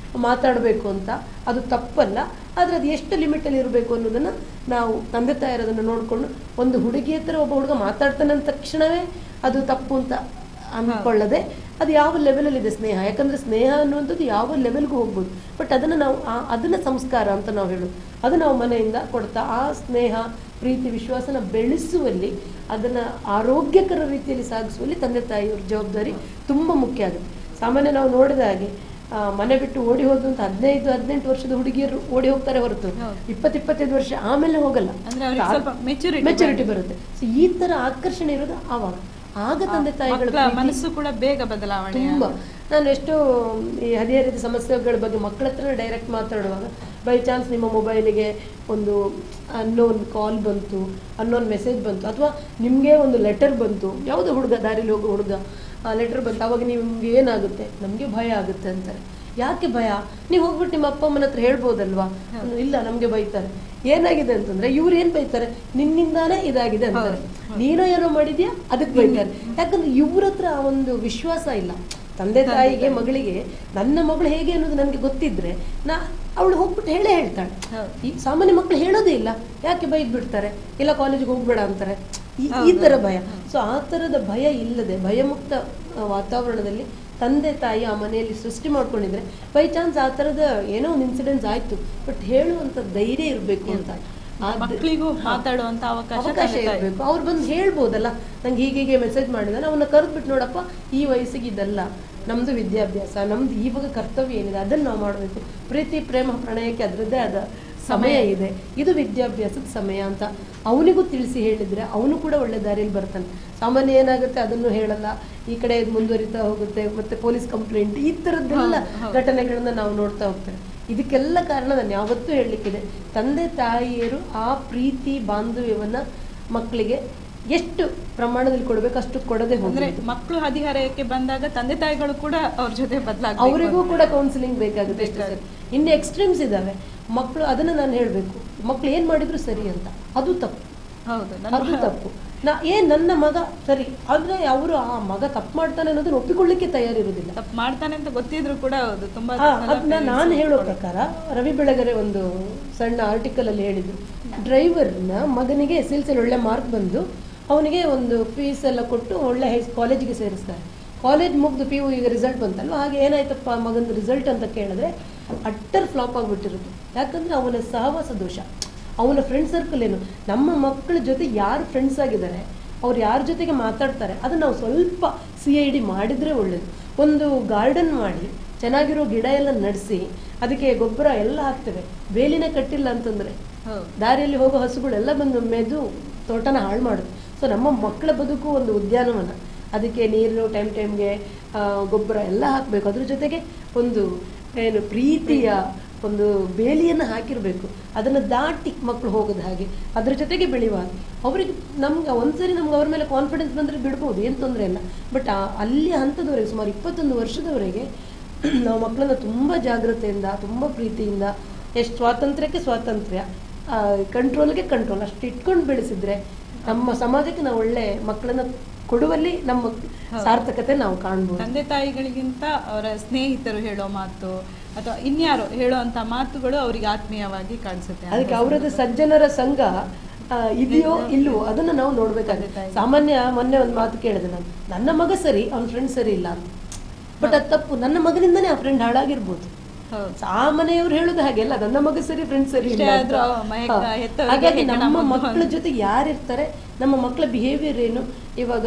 ಮಾತಾಡಬೇಕು ಅಂತ ಅದು ತಪ್ಪಲ್ಲ ಆದರೆ ಅದು ಎಷ್ಟು ಲಿಮಿಟಲ್ಲಿ ಇರಬೇಕು ಅನ್ನೋದನ್ನು ನಾವು ತಂದೆ ತಾಯರದನ್ನು ನೋಡಿಕೊಂಡು ಒಂದು ಹುಡುಗಿ ಹತ್ರ ಒಬ್ಬ ಹುಡುಗ ಮಾತಾಡ್ತಾನೆ ಅಂದ ತಕ್ಷಣವೇ ಅದು ತಪ್ಪು ಅಂತ ಅಂದ್ಕೊಳ್ಳದೆ ಅದು ಯಾವ ಲೆವೆಲಲ್ಲಿದೆ ಸ್ನೇಹ ಯಾಕಂದ್ರೆ ಸ್ನೇಹ ಅನ್ನುವಂಥದ್ದು ಯಾವ ಲೆವೆಲ್ಗೂ ಹೋಗ್ಬೋದು ಬಟ್ ಅದನ್ನು ನಾವು ಆ- ಅದನ್ನ ಸಂಸ್ಕಾರ ಅಂತ ನಾವು ಹೇಳೋದು ಅದು ನಾವು ಮನೆಯಿಂದ ಕೊಡ್ತಾ ಆ ಸ್ನೇಹ ಪ್ರೀತಿ ವಿಶ್ವಾಸನ ಬೆಳೆಸುವಲ್ಲಿ ಅದನ್ನ ಆರೋಗ್ಯಕರ ರೀತಿಯಲ್ಲಿ ಸಾಗಿಸುವಲ್ಲಿ ತಂದೆ ತಾಯಿಯವ್ರ ಜವಾಬ್ದಾರಿ ತುಂಬ ಮುಖ್ಯ ಆಗುತ್ತೆ ಸಾಮಾನ್ಯ ನಾವು ನೋಡಿದ ಹಾಗೆ ಆ, ಮನೆ ಬಿಟ್ಟು ಓಡಿ ಹೋದಂತ ಅಂತ ಹದಿನೈದು ಹದಿನೆಂಟು ವರ್ಷದ ಹುಡುಗಿಯರು ಓಡಿ ಹೋಗ್ತಾರೆ ಹೊರತು ಹೌದು. ಇಪ್ಪತ್ತು ಇಪ್ಪತ್ತೈದು ವರ್ಷ ಆಮೇಲೆ ಹೋಗಲ್ಲ ಅಂದ್ರೆ ಅವ್ರಿಗೆ ಸ್ವಲ್ಪ maturity ಮೆಚುರಿಟಿ ಬರುತ್ತೆ ಸೊ ಈ ತರ ಆಕರ್ಷಣೆ ಇರೋದು ಆವಾಗ ಆಗ ತಂದೆ ತಾಯಿಗಳ ಮಕ್ಕಳ ಪ್ರೀತಿ ಮನಸ್ಸು ಕೂಡ ಬೇಗ ಬದಲಾವಣೆ ತುಂಬ ನಾನು ಎಷ್ಟೋ ಈ ಹದಿಹರಿದ ಸಮಸ್ಯೆಗಳ ಬಗ್ಗೆ ಮಕ್ಕಳ ಹತ್ರ ಡೈರೆಕ್ಟ್ ಮಾತಾಡುವಾಗ ಬೈ ಚಾನ್ಸ್ ನಿಮ್ಮ ಮೊಬೈಲಿಗೆ ಒಂದು ಅನ್ನೋನ್ ಕಾಲ್ ಬಂತು ಅನ್ನೋನ್ ಮೆಸೇಜ್ ಬಂತು ಅಥವಾ ನಿಮಗೆ ಒಂದು ಲೆಟರ್ ಬಂತು ಯಾವುದೋ ಹುಡುಗ ದಾರಿಲಿ ಹೋಗೋ ಹುಡುಗ ಆ ಲೆಟರ್ ಬಂತು ಅವಾಗ ನಿಮ್ಗೆ ಏನಾಗುತ್ತೆ ನಮಗೆ ಭಯ ಆಗುತ್ತೆ ಅಂತಾರೆ ಯಾಕೆ ಭಯ ನೀವು ಹೋಗ್ಬಿಟ್ಟು ನಿಮ್ಮ ಅಪ್ಪ ಅಮ್ಮನ ಹತ್ರ ಹೇಳ್ಬೋದಲ್ವಾ ಹೌದು. ಇಲ್ಲ ನಮಗೆ ಬೈತಾರೆ ಏನಾಗಿದೆ ಅಂತಂದ್ರೆ ಇವ್ರು ಏನ್ ಬೈತಾರೆ ನಿನ್ನಿಂದಾನೇ ಇದಾಗಿದೆ ಅಂತಾರೆ ಹೌದು, ಹೌದು. ನೀನೋ ಏನೋ ಮಾಡಿದ್ಯಾ ಅದಕ್ಕೆ ಬೈತಾರೆ ಯಾಕಂದ್ರೆ ಇವ್ರ ಹತ್ರ ಆ ಒಂದು ವಿಶ್ವಾಸ ಇಲ್ಲ ತಂದೆ ತಂದೆ ತಾಯಿಗೆ ತಾಯಿ. ಮಗಳಿಗೆ ನನ್ನ ಮಗಳು ಹೇಗೆ ಅನ್ನೋದು ನನಗೆ ಗೊತ್ತಿದ್ರೆ ನಾ ಅವಳು ಹೋಗ್ಬಿಟ್ಟು ಹೇಳೇ ಹೇಳ್ತಾಳೆ ಹೌದು. ಈ ಸಾಮಾನ್ಯ ಮಕ್ಕಳು ಹೇಳೋದೇ ಇಲ್ಲ ಯಾಕೆ ಬೈದ್ ಬಿಡ್ತಾರೆ ಇಲ್ಲ ಕಾಲೇಜಿಗೆ ಹೋಗ್ಬೇಡ ಅಂತಾರೆ ಈ- ಈ ಹೌದು. ತರ ಭಯ ಸೊ ಆ ತರದ ಭಯ ಇಲ್ಲದೆ ಭಯಮುಕ್ತ ಆ, ವಾತಾವರಣದಲ್ಲಿ ತಂದೆ ತಾಯಿ ಆ ಮನೆಯಲ್ಲಿ ಸೃಷ್ಟಿ ಮಾಡ್ಕೊಂಡಿದ್ರೆ ಬೈ ಚಾನ್ಸ್ ಆ ತರದ ಏನೋ ಒಂದು ಇನ್ಸಿಡೆಂಟ್ಸ್ ಆಯ್ತು ಬಟ್ ಹೇಳುವಂತ ಧೈರ್ಯ ಇರಬೇಕು ಅಂತ ಆ ದ- ಮಕ್ಕಳಿಗೂ ಹಾ. ಮಾತಾಡುವಂತ ಅವಕಾಶ ಅವಕಾಶ ತಂದೆ ತಾಯಿ. ಇರಬೇಕು ಅವ್ರು ಬಂದು ಹೇಳ್ಬೋದಲ್ಲ ನಂಗೆ ಹೀಗೆ ಹೀಗೆ ಮೆಸೇಜ್ ಮಾಡಿದಾನೆ ಅವನ್ನ ಕರೆದ್ಬಿಟ್ಟು ನೋಡಪ್ಪ ಈ ವಯಸ್ಸಿಗೆ ಇದಲ್ಲ ನಮ್ದು ವಿದ್ಯಾಭ್ಯಾಸ ನಮ್ದು ಇವಾಗ ಕರ್ತವ್ಯ ಏನಿದೆ ಅದನ್ನ ನಾವು ಮಾಡಬೇಕು ಪ್ರೀತಿ ಪ್ರೇಮ ಪ್ರಣಯಕ್ಕೆ ಅದರದ್ದೇ ಆದ ಸಮಯ ಸಮಯ ಇದೆ ಇದು ವಿದ್ಯಾಭ್ಯಾಸದ ಸಮಯ ಅಂತ ಅವನಿಗೂ ತಿಳಿಸಿ ಹೇಳಿದ್ರೆ ಅವನು ಕೂಡ ಒಳ್ಳೆ ದಾರಿಯಲ್ಲಿ ಬರ್ತಾನೆ ಸಾಮಾನ್ಯ ಏನಾಗುತ್ತೆ ಅದನ್ನು ಹೇಳಲ್ಲ ಈ ಕಡೆ ಇದು ಮುಂದುವರಿತಾ ಹೋಗುತ್ತೆ ಮತ್ತೆ ಪೊಲೀಸ್ ಕಂಪ್ಲೇಂಟ್ ಈ ತರದ್ದೆಲ್ಲ ಹೌದು, ಹೌದು. ಘಟನೆಗಳನ್ನ ನಾವು ನೋಡ್ತಾ ಹೋಗ್ತೇವೆ ಇದಕ್ಕೆಲ್ಲ ಕಾರಣ ನಾನು ಯಾವತ್ತೂ ಹೇಳಲಿಕ್ಕಿದೆ ತಂದೆ ತಾಯಿಯರು ಆ ಪ್ರೀತಿ ಬಾಂಧವ್ಯವನ್ನ ಮಕ್ಕಳಿಗೆ ಎಷ್ಟು ಪ್ರಮಾಣದಲ್ಲಿ ಕೊಡಬೇಕು ಅಷ್ಟು ಕೊಡದೆ ಅಂದ್ರೆ ಹೋಗ್ಬೇಕು ಮಕ್ಕಳು ಹದಿಹರೆಯಕ್ಕೆ ಬಂದಾಗ ತಂದೆ ತಾಯಿಗಳು ಕೂಡ ಅವ್ರ ಜೊತೆ ಬದಲಾಗ ಅವರಿಗೂ ಕೂಡ ಕೌನ್ಸಿಲಿಂಗ್ ಬೇಕಾಗುತ್ತೆ ಅಷ್ಟೇ ಸರಿ ಇನ್ನು ಎಕ್ಸ್ಟ್ರೀಮ್ಸ್ ಇದಾವೆ ಮಕ್ಕಳು ಅದನ್ನ ನಾನು ಹೇಳಬೇಕು ಮಕ್ಕಳು ಏನ್ ಮಾಡಿದ್ರು ಸರಿ ಅಂತ ಅದು ತಪ್ಪು ಹೌದು ಅದು ನನ್ನ ತಪ್ಪು ನಾ ಏನ್ ನನ್ನ ಮಗ ಸರಿ ಆದ್ರೆ ಅವರು ಆ ಮಗ ತಪ್ಪು ಮಾಡ್ತಾನೆ ಅನ್ನೋದನ್ನ ಒಪ್ಪಿಕೊಳ್ಳಿಕ್ಕೆ ತಯಾರಿರುವುದಿಲ್ಲ ತಪ್ಪು ಮಾಡ್ತಾನೆ ಅಂತ ಗೊತ್ತಿದ್ರು ಕೂಡ ಹೌದು ತುಂಬಾ ಹಾ, ಸಲ ಅದನ್ನ parents ನಾನು ಹೇಳೋ ಒಪ್ಕೊಳ್ಳೋದು. ಪ್ರಕಾರ ರವಿ ಬೆಳಗೆರೆ ಒಂದು ಸಣ್ಣ ಆರ್ಟಿಕಲ್ ಅಲ್ಲಿ ಹೇಳಿದ್ರು ಡ್ರೈವರ್ನ ಮಗನಿಗೆ ಎಸ್ ಎಲ್ ಸಿ ಒಳ್ಳೆ ಮಾರ್ಕ್ ಬಂದು ಅವನಿಗೆ ಒಂದು ಫೀಸ್ ಎಲ್ಲ ಕೊಟ್ಟು ಒಳ್ಳೆ ಹೈ ಕಾಲೇಜಿಗೆ ಸೇರಿಸ್ತಾರೆ ಕಾಲೇಜ್ ಮುಗ್ದು ಪಿ ಯು ಈಗ ರಿಸಲ್ಟ್ ಬಂತಲ್ವ ಹಾಗೆ ಏನಾಯ್ತಪ್ಪ ಮಗನ ರಿಸಲ್ಟ್ ಅಂತ ಕೇಳಿದ್ರೆ ಅಟ್ಟರ್ ಫ್ಲಾಪ್ ಆಗಿಬಿಟ್ಟಿರುತ್ತೆ ಯಾಕಂದ್ರೆ ಅವನ ಸಹವಾಸ ದೋಷ ಅವನ ಫ್ರೆಂಡ್ ಸರ್ಕಲ್ ಏನು ನಮ್ಮ ಮಕ್ಕಳ ಜೊತೆ ಯಾರು ಫ್ರೆಂಡ್ಸ್ ಆಗಿದ್ದಾರೆ ಅವ್ರು ಯಾರ ಜೊತೆಗೆ ಮಾತಾಡ್ತಾರೆ ಅದನ್ನ ನಾವು ಸ್ವಲ್ಪ ಸಿ ಐ ಡಿ ಮಾಡಿದ್ರೆ ಒಳ್ಳೇದು ಒಂದು ಗಾರ್ಡನ್ ಮಾಡಿ ಚೆನ್ನಾಗಿರೋ ಗಿಡ ಎಲ್ಲ ನಡೆಸಿ ಅದಕ್ಕೆ ಗೊಬ್ಬರ ಎಲ್ಲ ಹಾಕ್ತೇವೆ ಬೇಲಿನ ಕಟ್ಟಿಲ್ಲ ಅಂತಂದ್ರೆ ಹೌದು ದಾರಿಯಲ್ಲಿ ಹೋಗೋ ಹಸುಗಳೆಲ್ಲ ಬಂದು ಮೆದು ತೋಟನ ಹಾಳು ಮಾಡುತ್ತೆ ಸೊ ನಮ್ಮ ಮಕ್ಕಳ ಬದುಕು ಒಂದು ಉದ್ಯಾನವನ ಅದಕ್ಕೆ ನೀರು ಟೈಮ್ ಟೈಮ್ಗೆ ಗೊಬ್ಬರ ಎಲ್ಲ ಹಾಕಬೇಕು ಅದ್ರ ಜೊತೆಗೆ ಒಂದು ಏನು ಪ್ರೀತಿಯ ಒಂದು ಬೇಲಿಯನ್ನು ಹಾಕಿರಬೇಕು ಅದನ್ನು ದಾಟಿ ಮಕ್ಕಳು ಹೋಗೋದು ಹಾಗೆ ಅದ್ರ ಜೊತೆಗೆ ಬೆಳೆಯುವಾಗ ಅವರಿಗೆ ನಮ್ಗೆ ಒಂದ್ಸರಿ ನಮ್ಗೆ ಅವ್ರ ಮೇಲೆ ಕಾನ್ಫಿಡೆನ್ಸ್ ಬಂದರೆ ಬಿಡ್ಬೋದು ಏನು ತೊಂದರೆ ಇಲ್ಲ ಬಟ್ ಅಲ್ಲಿ ಹಂತದವರೆಗೆ ಸುಮಾರು ಇಪ್ಪತ್ತೊಂದು ವರ್ಷದವರೆಗೆ ನಾವು ಮಕ್ಕಳನ್ನ ತುಂಬ ಜಾಗ್ರತೆಯಿಂದ ತುಂಬ ಪ್ರೀತಿಯಿಂದ ಎಷ್ಟು ಸ್ವಾತಂತ್ರ್ಯಕ್ಕೆ ಸ್ವಾತಂತ್ರ್ಯ ಕಂಟ್ರೋಲ್ಗೆ ಕಂಟ್ರೋಲ್ ಅಷ್ಟು ಇಟ್ಕೊಂಡು ಬೆಳೆಸಿದ್ರೆ ನಮ್ಮ ಸಮಾಜಕ್ಕೆ ನಾವು ಒಳ್ಳೆ ಮಕ್ಕಳನ್ನ ಕೊಡುವಲ್ಲಿ ನಮ್ಮ ಸಾರ್ಥಕತೆ ನಾವು ಕಾಣ್ಬೋದು ತಂದೆ ತಾಯಿಗಳಿಗಿಂತ ಅವರ ಸ್ನೇಹಿತರು ಹೇಳೋ ಮಾತು ಅಥವಾ ಇನ್ಯಾರು ಹೇಳುವಂತ ಮಾತುಗಳು ಅವರಿಗೆ ಆತ್ಮೀಯವಾಗಿ ಕಾಣಿಸುತ್ತೆ ಅದಕ್ಕೆ ಅವರದ್ದು ಸಜ್ಜನರ ಸಂಘ ಆ, ಇದೆಯೋ ಇಲ್ವೋ ಅದನ್ನ ನಾವು ನೋಡ್ಬೇಕಾಗುತ್ತೆ ತಂದೆ ತಾಯಿ. ಸಾಮಾನ್ಯ ಮೊನ್ನೆ ಒಂದು ಮಾತು ಕೇಳಿದೆ ನಾನು ನನ್ನ ಮಗ ಸರಿ ಅವ್ನ ಫ್ರೆಂಡ್ ಸರಿ ಇಲ್ಲ ಅಂತ ಬಟ್ ಅದು ತಪ್ಪು ನನ್ನ ಮಗನಿಂದನೇ ಆ ಫ್ರೆಂಡ್ ಹಾಳಾಗಿರ್ಬೋದು ಹೌದು ಆ ಮನೆಯವರು ಹೇಳೋದು ಹಾಗೆಲ್ಲ ನನ್ನ ಮಗ ಸರಿ ಫ್ರೆಂಡ್ ಸರಿ ಇಲ್ಲ ಇಷ್ಟೇ ಅಂತ. ಆದ್ರೂ ಅವ ಮಯಕ ಹಾ. ಹೆತ್ತವರಿಗೆ ಹಾಗಾಗಿ ಹೆಗ್ಗಣ ನಮ್ಮ ಮುದ್ದು ಮಕ್ಕಳ ಅಂತ. ಜೊತೆ ಯಾರಿರ್ತಾರೆ ನಮ್ಮ ಮಕ್ಕಳ ಬಿಹೇವಿಯರ್ ಏನು ಇವಾಗ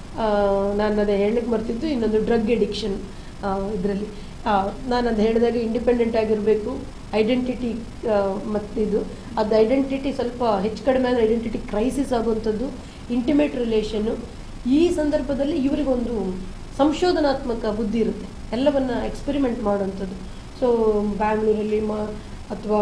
ನಾನು ಅದೇ ಹೇಳಲಿಕ್ಕೆ ಮರ್ತಿದ್ದು ಇನ್ನೊಂದು ಡ್ರಗ್ ಎಡಿಕ್ಷನ್ ಇದರಲ್ಲಿ ನಾನು ಅದು ಹೇಳಿದಾಗ ಇಂಡಿಪೆಂಡೆಂಟ್ ಆಗಿರಬೇಕು ಐಡೆಂಟಿಟಿ ಮತ್ತು ಇದು ಅದು ಐಡೆಂಟಿಟಿ ಸ್ವಲ್ಪ ಹೆಚ್ಚು ಕಡಿಮೆ ಆದರೆ ಐಡೆಂಟಿಟಿ ಕ್ರೈಸಿಸ್ ಆಗುವಂಥದ್ದು ಇಂಟಿಮೇಟ್ ರಿಲೇಷನ್ನು ಈ ಸಂದರ್ಭದಲ್ಲಿ ಇವರಿಗೊಂದು ಸಂಶೋಧನಾತ್ಮಕ ಬುದ್ಧಿ ಇರುತ್ತೆ ಎಲ್ಲವನ್ನ ಎಕ್ಸ್ಪೆರಿಮೆಂಟ್ ಮಾಡುವಂಥದ್ದು ಸೊ ಬ್ಯಾಂಗ್ಳೂರಲ್ಲಿ ಮ ಅಥವಾ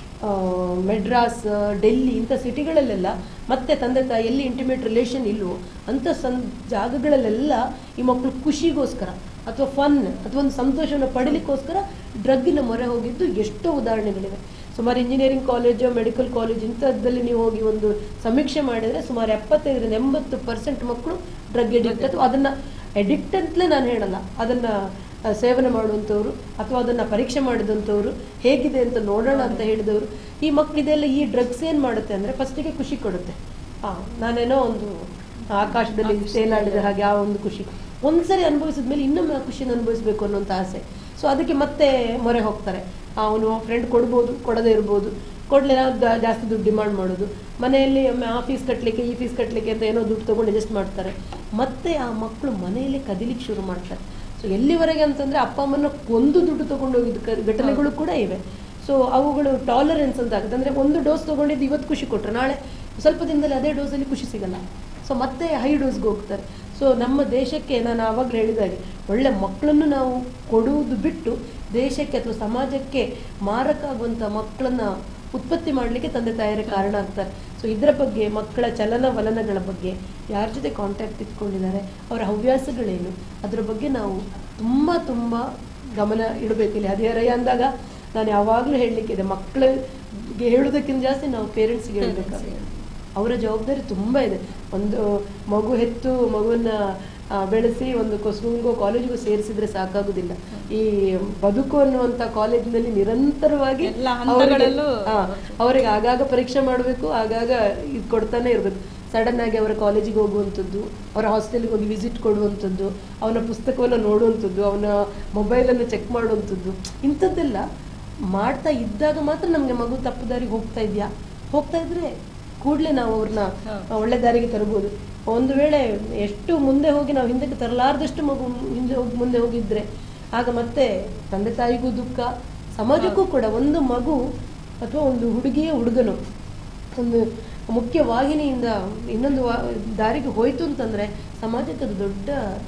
ಮೆಡ್ರಾಸ್ ಡೆಲ್ಲಿ ಇಂಥ ಸಿಟಿಗಳಲ್ಲೆಲ್ಲ ಮತ್ತೆ ತಂದೆ ತಾಯಿ ಎಲ್ಲಿ ಇಂಟಿಮೇಟ್ ರಿಲೇಷನ್ ಇಲ್ವೋ ಅಂಥ ಸಂ ಜಾಗಗಳಲ್ಲೆಲ್ಲ ಈ ಮಕ್ಕಳು ಖುಷಿಗೋಸ್ಕರ ಅಥವಾ ಫನ್ ಅಥವಾ ಒಂದು ಸಂತೋಷವನ್ನು ಪಡೀಲಿಕ್ಕೋಸ್ಕರ ಡ್ರಗ್ಗಿನ ಮೊರೆ ಹೋಗಿದ್ದು ಎಷ್ಟೋ ಉದಾಹರಣೆಗಳಿವೆ ಸುಮಾರು ಇಂಜಿನಿಯರಿಂಗ್ ಕಾಲೇಜು ಮೆಡಿಕಲ್ ಕಾಲೇಜ್ ಇಂಥದ್ದಲ್ಲಿ ನೀವು ಹೋಗಿ ಒಂದು ಸಮೀಕ್ಷೆ ಮಾಡಿದರೆ ಸುಮಾರು ಎಪ್ಪತ್ತೈದರಿಂದ ಎಂಬತ್ತು ಪರ್ಸೆಂಟ್ ಮಕ್ಕಳು ಡ್ರಗ್ ಎಡಿಕ್ಟ್ ಅಥವಾ ಅದನ್ನ ಎಡಿಕ್ಟ್ ಅಂತಲೇ ನಾನು ಹೇಳಲ್ಲ ಅದನ್ನ ಆ, ಸೇವನೆ ಮಾಡುವಂಥವ್ರು ಅಥವಾ ಅದನ್ನು ಪರೀಕ್ಷೆ ಮಾಡಿದಂಥವ್ರು ಹೇಗಿದೆ ಅಂತ ನೋಡೋಣ ಅಂತ ಹೇಳಿದವರು ಈ ಮಕ್ಕಳಿದೆಲ್ಲ ಈ ಡ್ರಗ್ಸ್ ಏನು ಮಾಡುತ್ತೆ ಅಂದರೆ ಫಸ್ಟಿಗೆ ಖುಷಿ ಕೊಡುತ್ತೆ ಆ, ನಾನೇನೋ ಒಂದು ಆಕಾಶದಲ್ಲಿ ತೇಲಾಡಿದ ಹಾಗೆ ಆ ಒಂದು ಖುಷಿ ಒಂದ್ಸರಿ ಅನುಭವಿಸಿದ ಮೇಲೆ ಇನ್ನೊಮ್ಮೆ ಆ ಖುಷಿನ ಅನುಭವಿಸ್ಬೇಕು ಅನ್ನೋಂಥ ಆಸೆ ಸೊ ಅದಕ್ಕೆ ಮತ್ತೆ ಮೊರೆ ಹೋಗ್ತಾರೆ ಅವನು ಫ್ರೆಂಡ್ ಕೊಡ್ಬೋದು ಕೊಡದೇ ಇರ್ಬೋದು ಕೊಡ್ಲಿಲ್ಲ ಜಾ- ಜಾಸ್ತಿ ದುಡ್ಡು ಡಿಮಾಂಡ್ ಮಾಡೋದು ಮನೆಯಲ್ಲಿ ಒಮ್ಮೆ ಆ ಫೀಸ್ ಕಟ್ಟಲಿಕ್ಕೆ ಈ ಫೀಸ್ ಕಟ್ಟಲಿಕ್ಕೆ ಅಂತ ಏನೋ ದುಡ್ಡು ತೊಗೊಂಡು ಅಡ್ಜಸ್ಟ್ ಮಾಡ್ತಾರೆ ಮತ್ತೆ ಆ ಮಕ್ಕಳು ಮನೆಯಲ್ಲೇ ಕದಿಲಿಕ್ಕೆ ಶುರು ಮಾಡ್ತಾರೆ ಸೊ ಎಲ್ಲಿವರೆಗೆ ಅಂತಂದ್ರೆ ಅಪ್ಪ ಅಮ್ಮನ ಒಂದು ದುಡ್ಡು ತಗೊಂಡು ಹೋಗಿದ್ದ ಕ- ಘಟನೆಗಳು ಕೂಡ ಇವೆ ಸೊ ಅವುಗಳು ಟಾಲರೆನ್ಸ್ ಅಂತ ಆಗುತ್ತೆ ಅಂದ್ರೆ ಒಂದು ಡೋಸ್ ತಗೊಂಡಿದ್ದು ಇವತ್ತು ಖುಷಿ ಕೊಟ್ಟರೆ ನಾಳೆ ಸ್ವಲ್ಪ ದಿನದಲ್ಲಿ ಅದೇ ಡೋಸಲ್ಲಿ ಖುಷಿ ಸಿಗಲ್ಲ ಸೊ ಮತ್ತೆ ಹೈ ಡೋಸ್ಗೆ ಹೋಗ್ತಾರೆ ಸೊ ನಮ್ಮ ದೇಶಕ್ಕೆ ನಾನು ಆವಾಗಲೇ ಹೇಳಿದಾಗೆ ಒಳ್ಳೆ ಮಕ್ಕಳನ್ನು ನಾವು ಕೊಡುವುದು ಬಿಟ್ಟು ದೇಶಕ್ಕೆ ಅಥವಾ ಸಮಾಜಕ್ಕೆ ಮಾರಕ ಆಗುವಂಥ ಮಕ್ಕಳನ್ನ ಉತ್ಪತ್ತಿ ಮಾಡಲಿಕ್ಕೆ ತಂದೆ ತಾಯರೇ ಕಾರಣ ಆಗ್ತಾರೆ ಸೊ ಇದರ ಬಗ್ಗೆ ಮಕ್ಕಳ ಚಲನವಲನಗಳ ಬಗ್ಗೆ ಯಾರ ಜೊತೆ ಕಾಂಟ್ಯಾಕ್ಟ್ ಇಟ್ಕೊಂಡಿದ್ದಾರೆ ಅವರ ಹವ್ಯಾಸಗಳೇನು ಅದರ ಬಗ್ಗೆ ನಾವು ತುಂಬ ತುಂಬ ಗಮನ ಇಡಬೇಕು ಇಲ್ಲಿ ಹದಿಹರೆಯ ಅಂದಾಗ ನಾನು ಯಾವಾಗಲೂ ಹೇಳಲಿಕ್ಕಿದೆ ಮಕ್ಕಳಿಗೆ ಹೇಳೋದಕ್ಕಿಂತ ಜಾಸ್ತಿ ನಾವು ಪೇರೆಂಟ್ಸ್ಗೆ ಹೇಳಬೇಕಾಗುತ್ತೆ ಅವರ ಜವಾಬ್ದಾರಿ ತುಂಬ ಇದೆ ಒಂದು ಮಗು ಹೆತ್ತು ಮಗುವನ್ನ ಆ, ಬೆಳೆಸಿ ಒಂದು ಸ್ಕೂಲ್ಗೋ ಕಾಲೇಜಿಗೋ ಸೇರಿಸಿದ್ರೆ ಸಾಕಾಗುದಿಲ್ಲ ಈ ಬದುಕು ಅನ್ನುವಂಥ ಕಾಲೇಜಿನಲ್ಲಿ ನಿರಂತರವಾಗಿ ಎಲ್ಲ ಅವರಿಗೆ ಹಂತಗಳಲ್ಲೂ ಆ, ಅವರಿಗೆ ಆಗಾಗ ಪರೀಕ್ಷೆ ಮಾಡಬೇಕು ಆಗಾಗ ಇದು ಕೊಡ್ತಾನೆ ಇರಬೇಕು ಸಡನ್ ಆಗಿ ಅವರ ಕಾಲೇಜಿಗೆ ಹೋಗುವಂಥದ್ದು ಅವರ ಹಾಸ್ಟೆಲ್ಗೆ ಹೋಗಿ ವಿಸಿಟ್ ಕೊಡುವಂಥದ್ದು ಅವನ ಪುಸ್ತಕವನ್ನು ನೋಡುವಂಥದ್ದು ಅವನ ಮೊಬೈಲನ್ನು ಚೆಕ್ ಮಾಡುವಂಥದ್ದು ಇಂಥದ್ದೆಲ್ಲ ಮಾಡ್ತಾ ಇದ್ದಾಗ ಮಾತ್ರ ನಮಗೆ ಮಗು ತಪ್ಪು ದಾರಿಗೆ ಹೋಗ್ತಾ ಇದೆಯಾ ಹೋಗ್ತಾ ಇದ್ರೆ ಕೂಡಲೇ ನಾವು ಅವ್ರನ್ನ ಹೌದು. ಒಳ್ಳೆ ದಾರಿಗೆ ತರಬಹುದು ಒಂದು ವೇಳೆ ಎಷ್ಟು ಮುಂದೆ ಹೋಗಿ ನಾವು ಹಿಂದಕ್ಕೆ ತರಲಾರ್ದಷ್ಟು ಮಗು ಹಿಂದೆ ಹೋಗಿ ಮುಂದೆ ಹೋಗಿದ್ರೆ ಆಗ ಮತ್ತೆ ತಂದೆ ತಾಯಿಗೂ ದುಃಖ ಸಮಾಜಕ್ಕೂ ಕೂಡ ಒಂದು ಮಗು ಅಥವಾ ಒಂದು ಹುಡುಗಿಯ ಹುಡುಗನು ಒಂದು ಮುಖ್ಯ ವಾಹಿನಿಯಿಂದ ಇನ್ನೊಂದು ವಾ- ದಾರಿಗೆ ಹೋಯ್ತು ಅಂತಂದ್ರೆ ಸಮಾಜಕ್ಕೆ ಅದು ದೊಡ್ಡ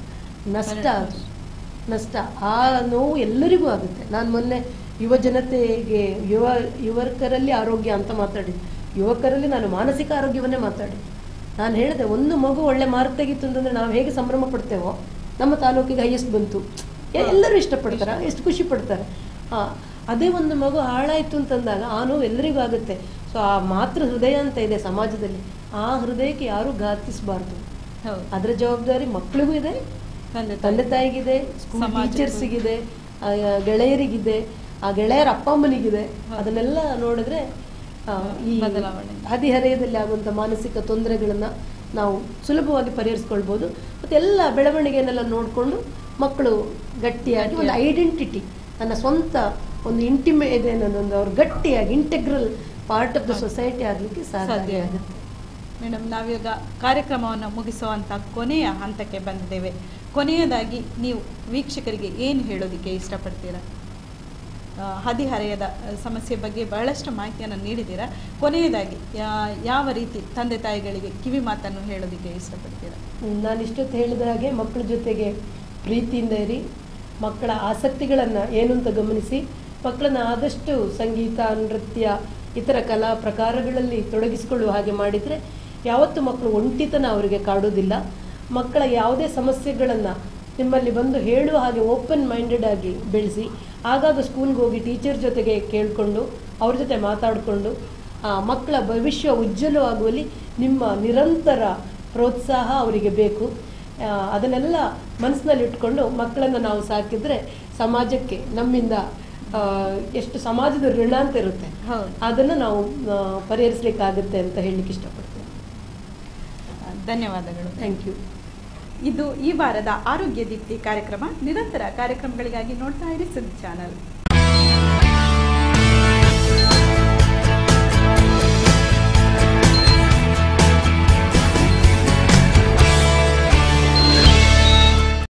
ನಷ್ಟ ಅದು ನಷ್ಟ ಆ ನೋವು ಎಲ್ಲರಿಗೂ ಆಗುತ್ತೆ ನಾನು ಮೊನ್ನೆ ಯುವ ಜನತೆಗೆ ಯುವ ಯುವಕರಲ್ಲಿ ಆರೋಗ್ಯ ಅಂತ ಮಾತಾಡಿದ್ದೆ ಯುವಕರಲ್ಲಿ ನಾನು ಮಾನಸಿಕ ಆರೋಗ್ಯವನ್ನೇ ಮಾತಾಡಿದ್ದೆ ನಾನು ಹೇಳಿದೆ ಒಂದು ಮಗು ಒಳ್ಳೆ ಮಾರ್ಕ್ ತೆಗಿತು ಅಂತಂದ್ರೆ ನಾವು ಹೇಗೆ ಸಂಭ್ರಮ ಪಡ್ತೇವೋ ನಮ್ಮ ತಾಲೂಕಿಗೆ ಹೈಯೆಸ್ಟ್ ಬಂತು ಎ- ಎಲ್ಲರೂ ಇಷ್ಟಪಡ್ತಾರೆ ಎಷ್ಟು ಖುಷಿ ಪಡ್ತಾರೆ ಆ, ಅದೇ ಒಂದು ಮಗು ಹಾಳಾಯ್ತು ಅಂತಂದಾಗ ಆ ನೋವು ಎಲ್ಲರಿಗೂ ಆಗುತ್ತೆ ಸೊ ಆ ಮಾತೃ ಹೃದಯ ಅಂತ ಇದೆ ಸಮಾಜದಲ್ಲಿ ಆ ಹೃದಯಕ್ಕೆ ಯಾರೂ ಘಾತಿಸಬಾರ್ದು ಹೌದು ಅದರ ಜವಾಬ್ದಾರಿ ಮಕ್ಕಳಿಗೂ ಇದೆ ತಂದೆ ತಂದೆ ತಾಯಿಗಿದೆ ಸ್ಕೂಲ್ ಸಮಾಜಕ್ಕೂ. ಟೀಚರ್ಸಿಗಿದೆ ಆ, ಗೆಳೆಯರಿಗಿದೆ ಆ ಗೆಳೆಯರ ಅಪ್ಪ ಅಮ್ಮನಿಗಿದೆ ಅದನ್ನೆಲ್ಲ ನೋಡಿದ್ರೆ ಆ, ಈ ಬದಲಾವಣೆ. ಹದಿಹರೆಯದಲ್ಲಿ ಆಗುವಂಥ ಮಾನಸಿಕ ತೊಂದರೆಗಳನ್ನ ನಾವು ಸುಲಭವಾಗಿ ಪರಿಹರಿಸ್ಕೊಳ್ಬೋದು ಮತ್ತೆ ಎಲ್ಲ ಬೆಳವಣಿಗೆಯನ್ನೆಲ್ಲ ನೋಡಿಕೊಂಡು ಮಕ್ಕಳು ಗಟ್ಟಿಯಾಗಿ ಒಂದು ಐಡೆಂಟಿಟಿ ನನ್ನ ಸ್ವಂತ ಒಂದು ಇಂಟಿಮೆ ಇದೆ ಅನ್ನೋದೊಂದು ಅವ್ರು ಗಟ್ಟಿಯಾಗಿ integral part of the society ಆಗಲಿಕ್ಕೆ ಸಾಧ್ಯ ಸಾಧ್ಯ ಆಗುತ್ತೆ ಮೇಡಮ್ ನಾವೀಗ ಕಾರ್ಯಕ್ರಮವನ್ನು ಮುಗಿಸುವಂಥ ಕೊನೆಯ ಹಂತಕ್ಕೆ ಬಂದಿದ್ದೇವೆ ಕೊನೆಯದಾಗಿ ನೀವು ವೀಕ್ಷಕರಿಗೆ ಏನು ಹೇಳೋದಕ್ಕೆ ಇಷ್ಟಪಡ್ತೀರಾ ಆ, ಹದಿಹರೆಯದ ಆ, ಸಮಸ್ಯೆ ಬಗ್ಗೆ ಬಹಳಷ್ಟು ಮಾಹಿತಿಯನ್ನು ನೀಡಿದ್ದೀರಾ ಕೊನೆಯದಾಗಿ ಯಾ- ಯಾವ ರೀತಿ ತಂದೆ ತಾಯಿಗಳಿಗೆ ಕಿವಿ ಮಾತನ್ನು ಹೇಳೋದಕ್ಕೆ ಇಷ್ಟಪಡ್ತೀರಾ ನಾನು ಇಷ್ಟೊತ್ತು ಹೇಳಿದ ಹಾಗೆ ಮಕ್ಕಳ ಜೊತೆಗೆ ಪ್ರೀತಿಯಿಂದ ಇರಿ ಮಕ್ಕಳ ಆಸಕ್ತಿಗಳನ್ನು ಏನು ಅಂತ ಗಮನಿಸಿ ಮಕ್ಕಳನ್ನ ಆದಷ್ಟು ಸಂಗೀತ ನೃತ್ಯ ಇತರ ಕಲಾ ಪ್ರಕಾರಗಳಲ್ಲಿ ತೊಡಗಿಸಿಕೊಳ್ಳುವ ಹಾಗೆ ಮಾಡಿದರೆ ಯಾವತ್ತೂ ಮಕ್ಕಳು ಒಂಟಿತನ ಅವರಿಗೆ ಕಾಡೋದಿಲ್ಲ ಮಕ್ಕಳ ಯಾವುದೇ ಸಮಸ್ಯೆಗಳನ್ನು ನಿಮ್ಮಲ್ಲಿ ಬಂದು ಹೇಳುವ ಹಾಗೆ ಓಪನ್ ಮೈಂಡೆಡ್ ಆಗಿ ಬೆಳೆಸಿ ಆಗಾಗ ಸ್ಕೂಲ್ಗೆ ಹೋಗಿ ಟೀಚರ್ ಜೊತೆಗೆ ಕೇಳಿಕೊಂಡು ಅವ್ರ ಜೊತೆ ಮಾತಾಡಿಕೊಂಡು ಮಕ್ಕಳ ಭವಿಷ್ಯ ಉಜ್ವಲವಾಗುವಲ್ಲಿ ನಿಮ್ಮ ನಿರಂತರ ಪ್ರೋತ್ಸಾಹ ಅವರಿಗೆ ಬೇಕು ಆ, ಅದನ್ನೆಲ್ಲ ಮನಸ್ಸಿನಲ್ಲಿ ಇಟ್ಕೊಂಡು ಮಕ್ಕಳನ್ನು ನಾವು ಸಾಕಿದ್ರೆ ಸಮಾಜಕ್ಕೆ ನಮ್ಮಿಂದ ಆ, ಎಷ್ಟು ಸಮಾಜದ ಋಣ ಅಂತ ಇರುತ್ತೆ ಹೌದು ಅದನ್ನು ನಾವು ಆ, ಪರಿಹರಿಸ್ಲಿಕ್ಕಾಗುತ್ತೆ ಅಂತ ಹೇಳಲಿಕ್ಕೆ ಇಷ್ಟಪಡ್ತೇನೆ ಆ, ಧನ್ಯವಾದಗಳು ಥ್ಯಾಂಕ್ ಯು ಇದು ಈ ವಾರದ ಆರೋಗ್ಯ ದೀಪ್ತಿ ಕಾರ್ಯಕ್ರಮ ನಿರಂತರ ಕಾರ್ಯಕ್ರಮಗಳಿಗಾಗಿ ನೋಡ್ತಾ ಇರಿ ಸುದ್ದಿ ಚಾನಲ್